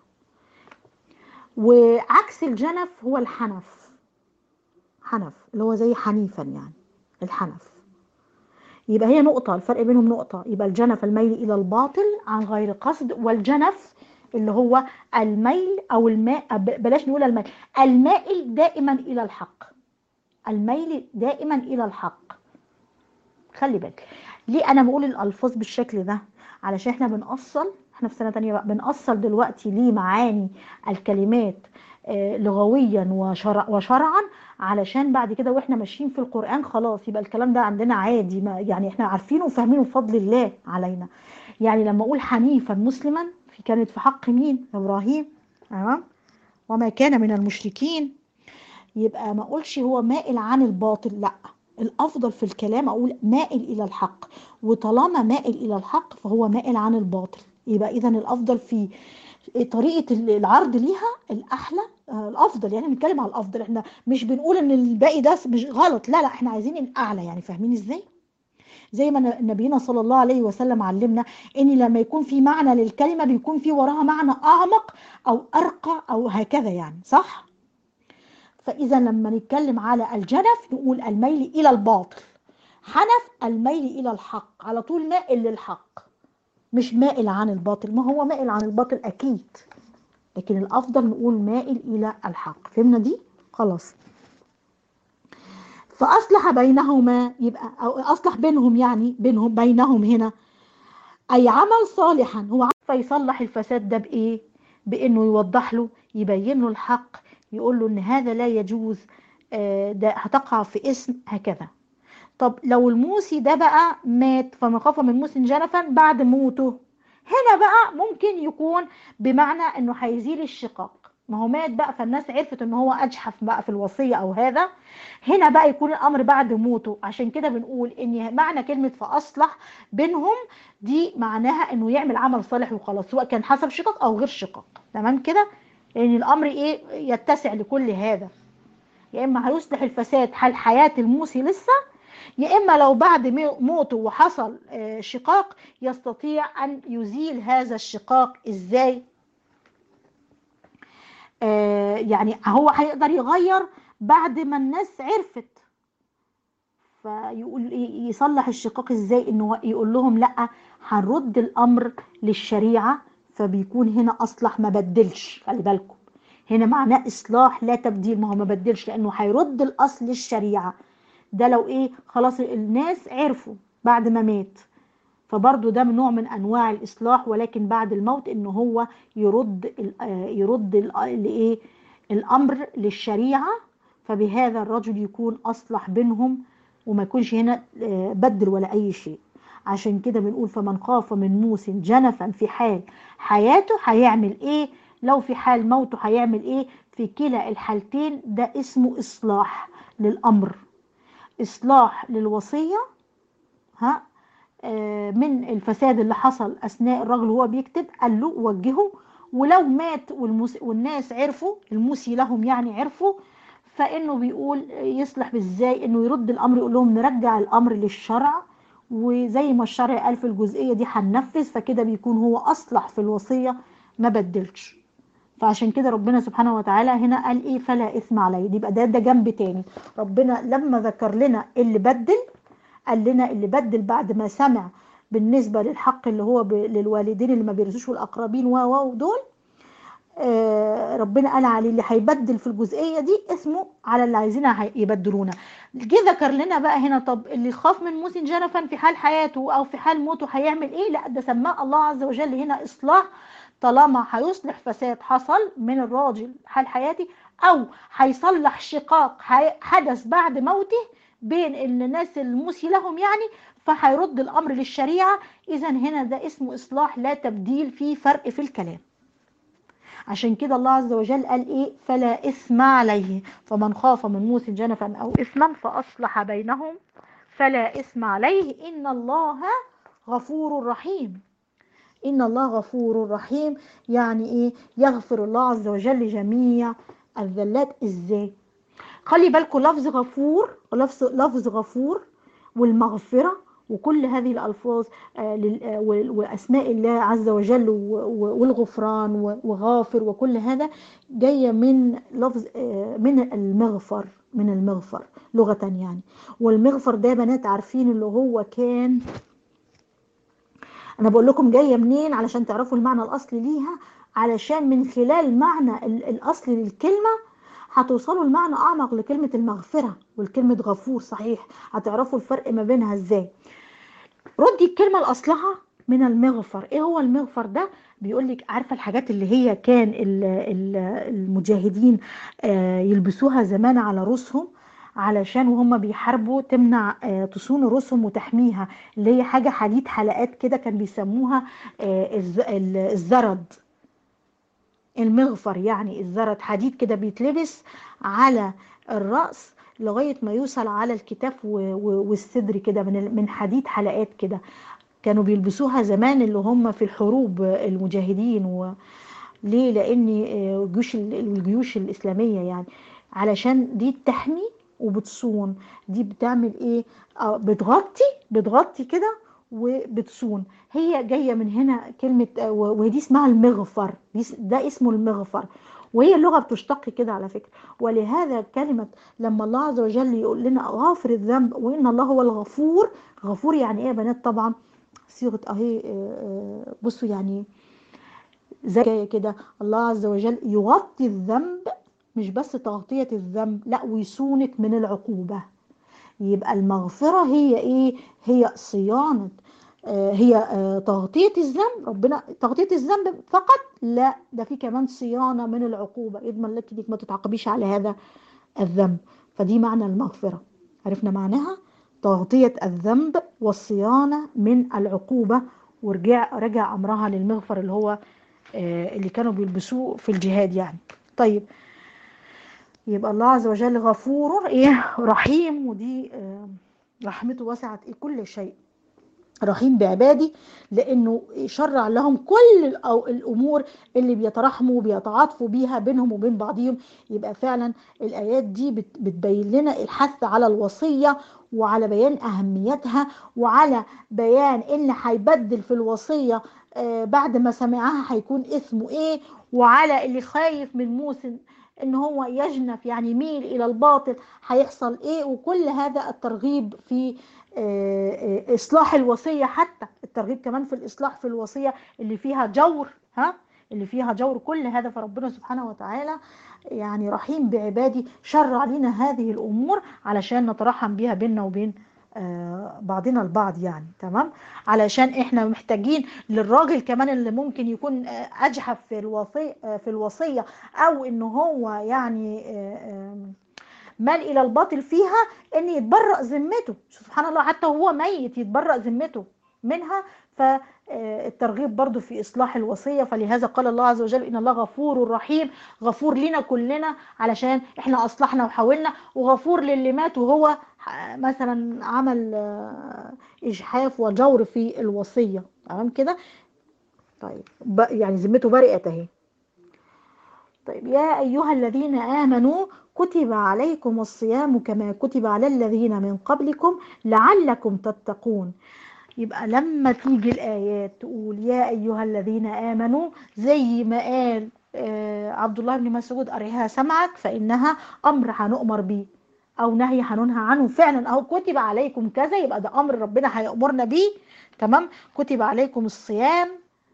وعكس الجنف هو الحنف حنف اللي هو زي حنيفا يعني الحنف يبقى هي نقطة الفرق بينهم نقطة يبقى الجنف الميل إلى الباطل عن غير قصد والجنف اللي هو الميل أو الماء بلاش نقول الميل المائل دائما إلى الحق الميل دائما إلى الحق خلي بالك ليه أنا بقول الألفاظ بالشكل ده علشان احنا بنأصل احنا في سنة تانية بقى بنأصل دلوقتي ليه معاني الكلمات آه، لغويا وشرع وشرعا علشان بعد كده واحنا ماشيين في القرآن خلاص يبقى الكلام ده عندنا عادي ما يعني احنا عارفينه وفاهمينه بفضل الله علينا يعني لما اقول حنيفا مسلما في كانت في حق مين ابراهيم تمام وما كان من المشركين يبقى ما اقولش هو مائل عن الباطل لا الافضل في الكلام اقول مائل الى الحق وطالما مائل الى الحق فهو مائل عن الباطل يبقى اذا الافضل في طريقه العرض ليها الاحلى آه، الافضل يعني بنتكلم على الافضل احنا مش بنقول ان الباقي ده مش غلط لا لا احنا عايزين الاعلى يعني فاهمين ازاي زي ما نبينا صلى الله عليه وسلم علمنا ان لما يكون في معنى للكلمه بيكون في وراها معنى اعمق او ارقى او هكذا يعني صح فاذا لما نتكلم على الجنف نقول الميل الى الباطل حنف الميل الى الحق على طول مائل للحق مش مائل عن الباطل ما هو مائل عن الباطل اكيد لكن الافضل نقول مائل الى الحق فهمنا دي خلاص فاصلح بينهما يبقى او اصلح بينهم يعني بينهم بينهم هنا اي عمل صالحا هو فيصلح الفساد ده بايه بانه يوضح له يبين له الحق يقول له ان هذا لا يجوز ده هتقع في اسم هكذا طب لو الموسي ده بقى مات فمن خاف من موس جنفا بعد موته هنا بقى ممكن يكون بمعنى انه هيزيل الشقاق ما هو مات بقى فالناس عرفت ان هو اجحف بقى في الوصيه او هذا هنا بقى يكون الامر بعد موته عشان كده بنقول ان معنى كلمه فاصلح بينهم دي معناها انه يعمل عمل صالح وخلاص سواء كان حسب شقاق او غير شقاق تمام كده لان الامر ايه يتسع لكل هذا يا اما هيصلح الفساد حال حياه الموسي لسه يا اما لو بعد موته وحصل شقاق يستطيع ان يزيل هذا الشقاق ازاي آه يعني هو هيقدر يغير بعد ما الناس عرفت فيقول يصلح الشقاق ازاي انه يقول لهم لا هنرد الامر للشريعه فبيكون هنا اصلح ما بدلش خلي بالكم هنا معناه اصلاح لا تبديل ما هو ما بدلش لانه هيرد الاصل للشريعه ده لو ايه خلاص الناس عرفوا بعد ما مات فبرضه ده من نوع من انواع الاصلاح ولكن بعد الموت ان هو يرد يرد الايه الامر للشريعه فبهذا الرجل يكون اصلح بينهم وما يكونش هنا بدل ولا اي شيء عشان كده بنقول فمن خاف من موس جنفا في حال حياته هيعمل ايه لو في حال موته هيعمل ايه في كلا الحالتين ده اسمه اصلاح للامر اصلاح للوصيه ها من الفساد اللي حصل اثناء الرجل وهو بيكتب قال له وجهه ولو مات والناس عرفوا الموسي لهم يعني عرفوا فانه بيقول يصلح ازاي انه يرد الامر يقول لهم نرجع الامر للشرع وزي ما الشرع قال في الجزئيه دي هننفذ فكده بيكون هو اصلح في الوصيه ما بدلش فعشان كده ربنا سبحانه وتعالى هنا قال ايه فلا اثم عليه يبقى ده ده جنب تاني ربنا لما ذكر لنا اللي بدل قال لنا اللي بدل بعد ما سمع بالنسبه للحق اللي هو للوالدين اللي ما بيرثوش والاقربين و و دول آه ربنا قال عليه اللي هيبدل في الجزئيه دي اسمه على اللي عايزينها يبدلونا جه ذكر لنا بقى هنا طب اللي خاف من موس جنفا في حال حياته او في حال موته هيعمل ايه لا ده سماه الله عز وجل هنا اصلاح طالما هيصلح فساد حصل من الراجل حال حياتي او هيصلح شقاق حدث بعد موته بين الناس الموسي لهم يعني فهيرد الامر للشريعه اذا هنا ده اسمه اصلاح لا تبديل في فرق في الكلام عشان كده الله عز وجل قال ايه فلا اثم عليه فمن خاف من موس جنفا او اثما فاصلح بينهم فلا اثم عليه ان الله غفور رحيم ان الله غفور رحيم يعني ايه يغفر الله عز وجل جميع الذلات ازاي خلي بالكم لفظ غفور لفظ لفظ غفور والمغفره وكل هذه الالفاظ واسماء الله عز وجل والغفران وغافر وكل هذا جايه من لفظ من المغفر من المغفر لغه يعني والمغفر ده بنات عارفين اللي هو كان انا بقول لكم جايه منين علشان تعرفوا المعنى الاصلي ليها علشان من خلال معنى الاصلي للكلمه هتوصلوا لمعنى اعمق لكلمه المغفره والكلمه غفور صحيح هتعرفوا الفرق ما بينها ازاي ردي الكلمه لاصلها من المغفر ايه هو المغفر ده بيقول لك عارفه الحاجات اللي هي كان المجاهدين يلبسوها زمان على رؤوسهم علشان وهم بيحاربوا تمنع تصون رؤوسهم وتحميها اللي هي حاجه حديد حلقات كده كان بيسموها الزرد المغفر يعني الزرد حديد كده بيتلبس على الرأس لغاية ما يوصل على الكتاف والصدر كده من من حديد حلقات كده كانوا بيلبسوها زمان اللي هم في الحروب المجاهدين و ليه لان جيوش الجيوش الاسلاميه يعني علشان دي تحمي وبتصون دي بتعمل ايه آه بتغطي بتغطي كده وبتصون هي جايه من هنا كلمه آه، و- وهي دي اسمها المغفر دي س- ده اسمه المغفر وهي اللغه بتشتق كده على فكره ولهذا كلمه لما الله عز وجل يقول لنا غافر الذنب وان الله هو الغفور غفور يعني ايه يا بنات طبعا صيغه اهي آه، آه، بصوا يعني زي جاية كده الله عز وجل يغطي الذنب مش بس تغطية الذنب لا ويصونك من العقوبة يبقى المغفرة هي ايه هي صيانة آه، هي آه، تغطية الذنب ربنا تغطية الذنب فقط لا ده في كمان صيانة من العقوبة يضمن لك انك ما تتعاقبيش على هذا الذنب فدي معنى المغفرة عرفنا معناها تغطية الذنب والصيانة من العقوبة ورجع رجع أمرها للمغفر اللي هو آه، اللي كانوا بيلبسوه في الجهاد يعني طيب يبقى الله عز وجل غفور ايه رحيم ودي آه، رحمته وسعت إيه كل شيء رحيم بعبادي لانه شرع لهم كل الأو- الامور اللي بيتراحموا وبيتعاطفوا بيها بينهم وبين بعضهم يبقى فعلا الايات دي بت- بتبين لنا الحث على الوصيه وعلى بيان اهميتها وعلى بيان ان هيبدل في الوصيه آه، بعد ما سمعها هيكون اسمه ايه وعلى اللي خايف من موسى ان هو يجنف يعني يميل الى الباطل هيحصل ايه وكل هذا الترغيب في آه، آه، اصلاح الوصيه حتى الترغيب كمان في الاصلاح في الوصيه اللي فيها جور ها اللي فيها جور كل هذا فربنا سبحانه وتعالى يعني رحيم بعبادي شرع لنا هذه الامور علشان نترحم بيها بيننا وبين آه، بعضنا البعض يعني تمام علشان احنا محتاجين للراجل كمان اللي ممكن يكون آه، اجحف في الوصيه في الوصيه او ان هو يعني آه، آه، مال الى الباطل فيها ان يتبرأ ذمته سبحان الله حتى وهو ميت يتبرأ ذمته منها فالترغيب برضو في إصلاح الوصية فلهذا قال الله عز وجل إن الله غفور رحيم غفور لنا كلنا علشان إحنا أصلحنا وحاولنا وغفور للي مات وهو مثلا عمل آه، إجحاف وجور في الوصية تمام كده طيب ب- يعني ذمته برئت أهي طيب يا أيها الذين آمنوا كتب عليكم الصيام كما كتب على الذين من قبلكم لعلكم تتقون يبقى لما تيجي الآيات تقول يا أيها الذين آمنوا زي ما قال آه، عبد الله بن مسعود أريها سمعك فإنها أمر هنؤمر بيه أو نهي هننهى عنه فعلا أو كتب عليكم كذا يبقى ده أمر ربنا هيأمرنا بيه تمام كتب عليكم الصيام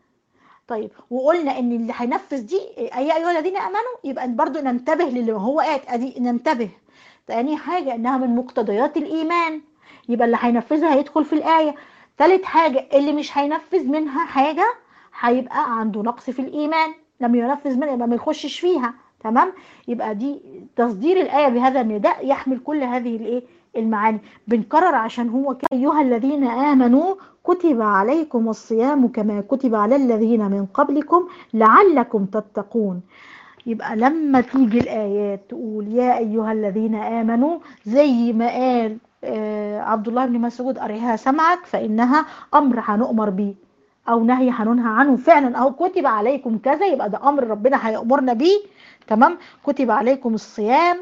طيب وقلنا ان اللي هينفذ دي يا ايها الذين امنوا يبقى برضو ننتبه للي هو قاعد ادي ننتبه تاني حاجه انها من مقتضيات الايمان يبقى اللي هينفذها هيدخل في الايه تالت حاجه اللي مش هينفذ منها حاجه هيبقى عنده نقص في الايمان لم ينفذ منها يبقى ما يخشش فيها تمام يبقى دي تصدير الايه بهذا النداء يحمل كل هذه الايه المعاني بنكرر عشان هو كده ايها الذين امنوا كتب عليكم الصيام كما كتب على الذين من قبلكم لعلكم تتقون يبقى لما تيجي الآيات تقول يا أيها الذين آمنوا زي ما قال آه، عبد الله بن مسعود أريها سمعك فإنها أمر هنؤمر بيه أو نهي هننهى عنه فعلا أو كتب عليكم كذا يبقى ده أمر ربنا هيأمرنا بيه تمام كتب عليكم الصيام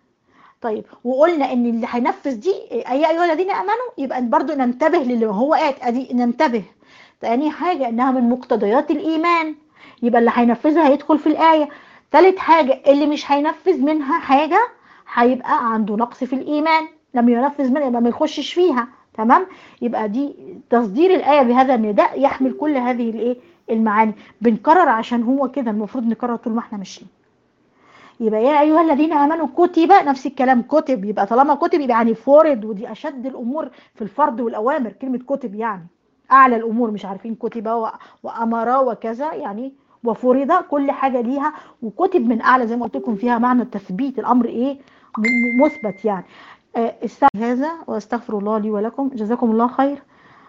طيب وقلنا ان اللي هينفذ دي يا ايها الذين امنوا يبقى برضو ننتبه للي هو قاعد ادي ننتبه تاني حاجه انها من مقتضيات الايمان يبقى اللي هينفذها هيدخل في الايه تالت حاجه اللي مش هينفذ منها حاجه هيبقى عنده نقص في الايمان لم ينفذ منها يبقى ما يخشش فيها تمام يبقى دي تصدير الايه بهذا النداء يحمل كل هذه الايه المعاني بنكرر عشان هو كده المفروض نكرر طول ما احنا ماشيين يبقى يا ايها الذين امنوا كتب نفس الكلام كتب يبقى طالما كتب يبقى يعني فرض ودي اشد الامور في الفرض والاوامر كلمه كتب يعني اعلى الامور مش عارفين كتب و- وامر وكذا يعني وفرض كل حاجه ليها وكتب من اعلى زي ما قلت لكم فيها معنى التثبيت الامر ايه م- م- مثبت يعني آه، استغفر هذا واستغفر الله لي ولكم جزاكم الله خير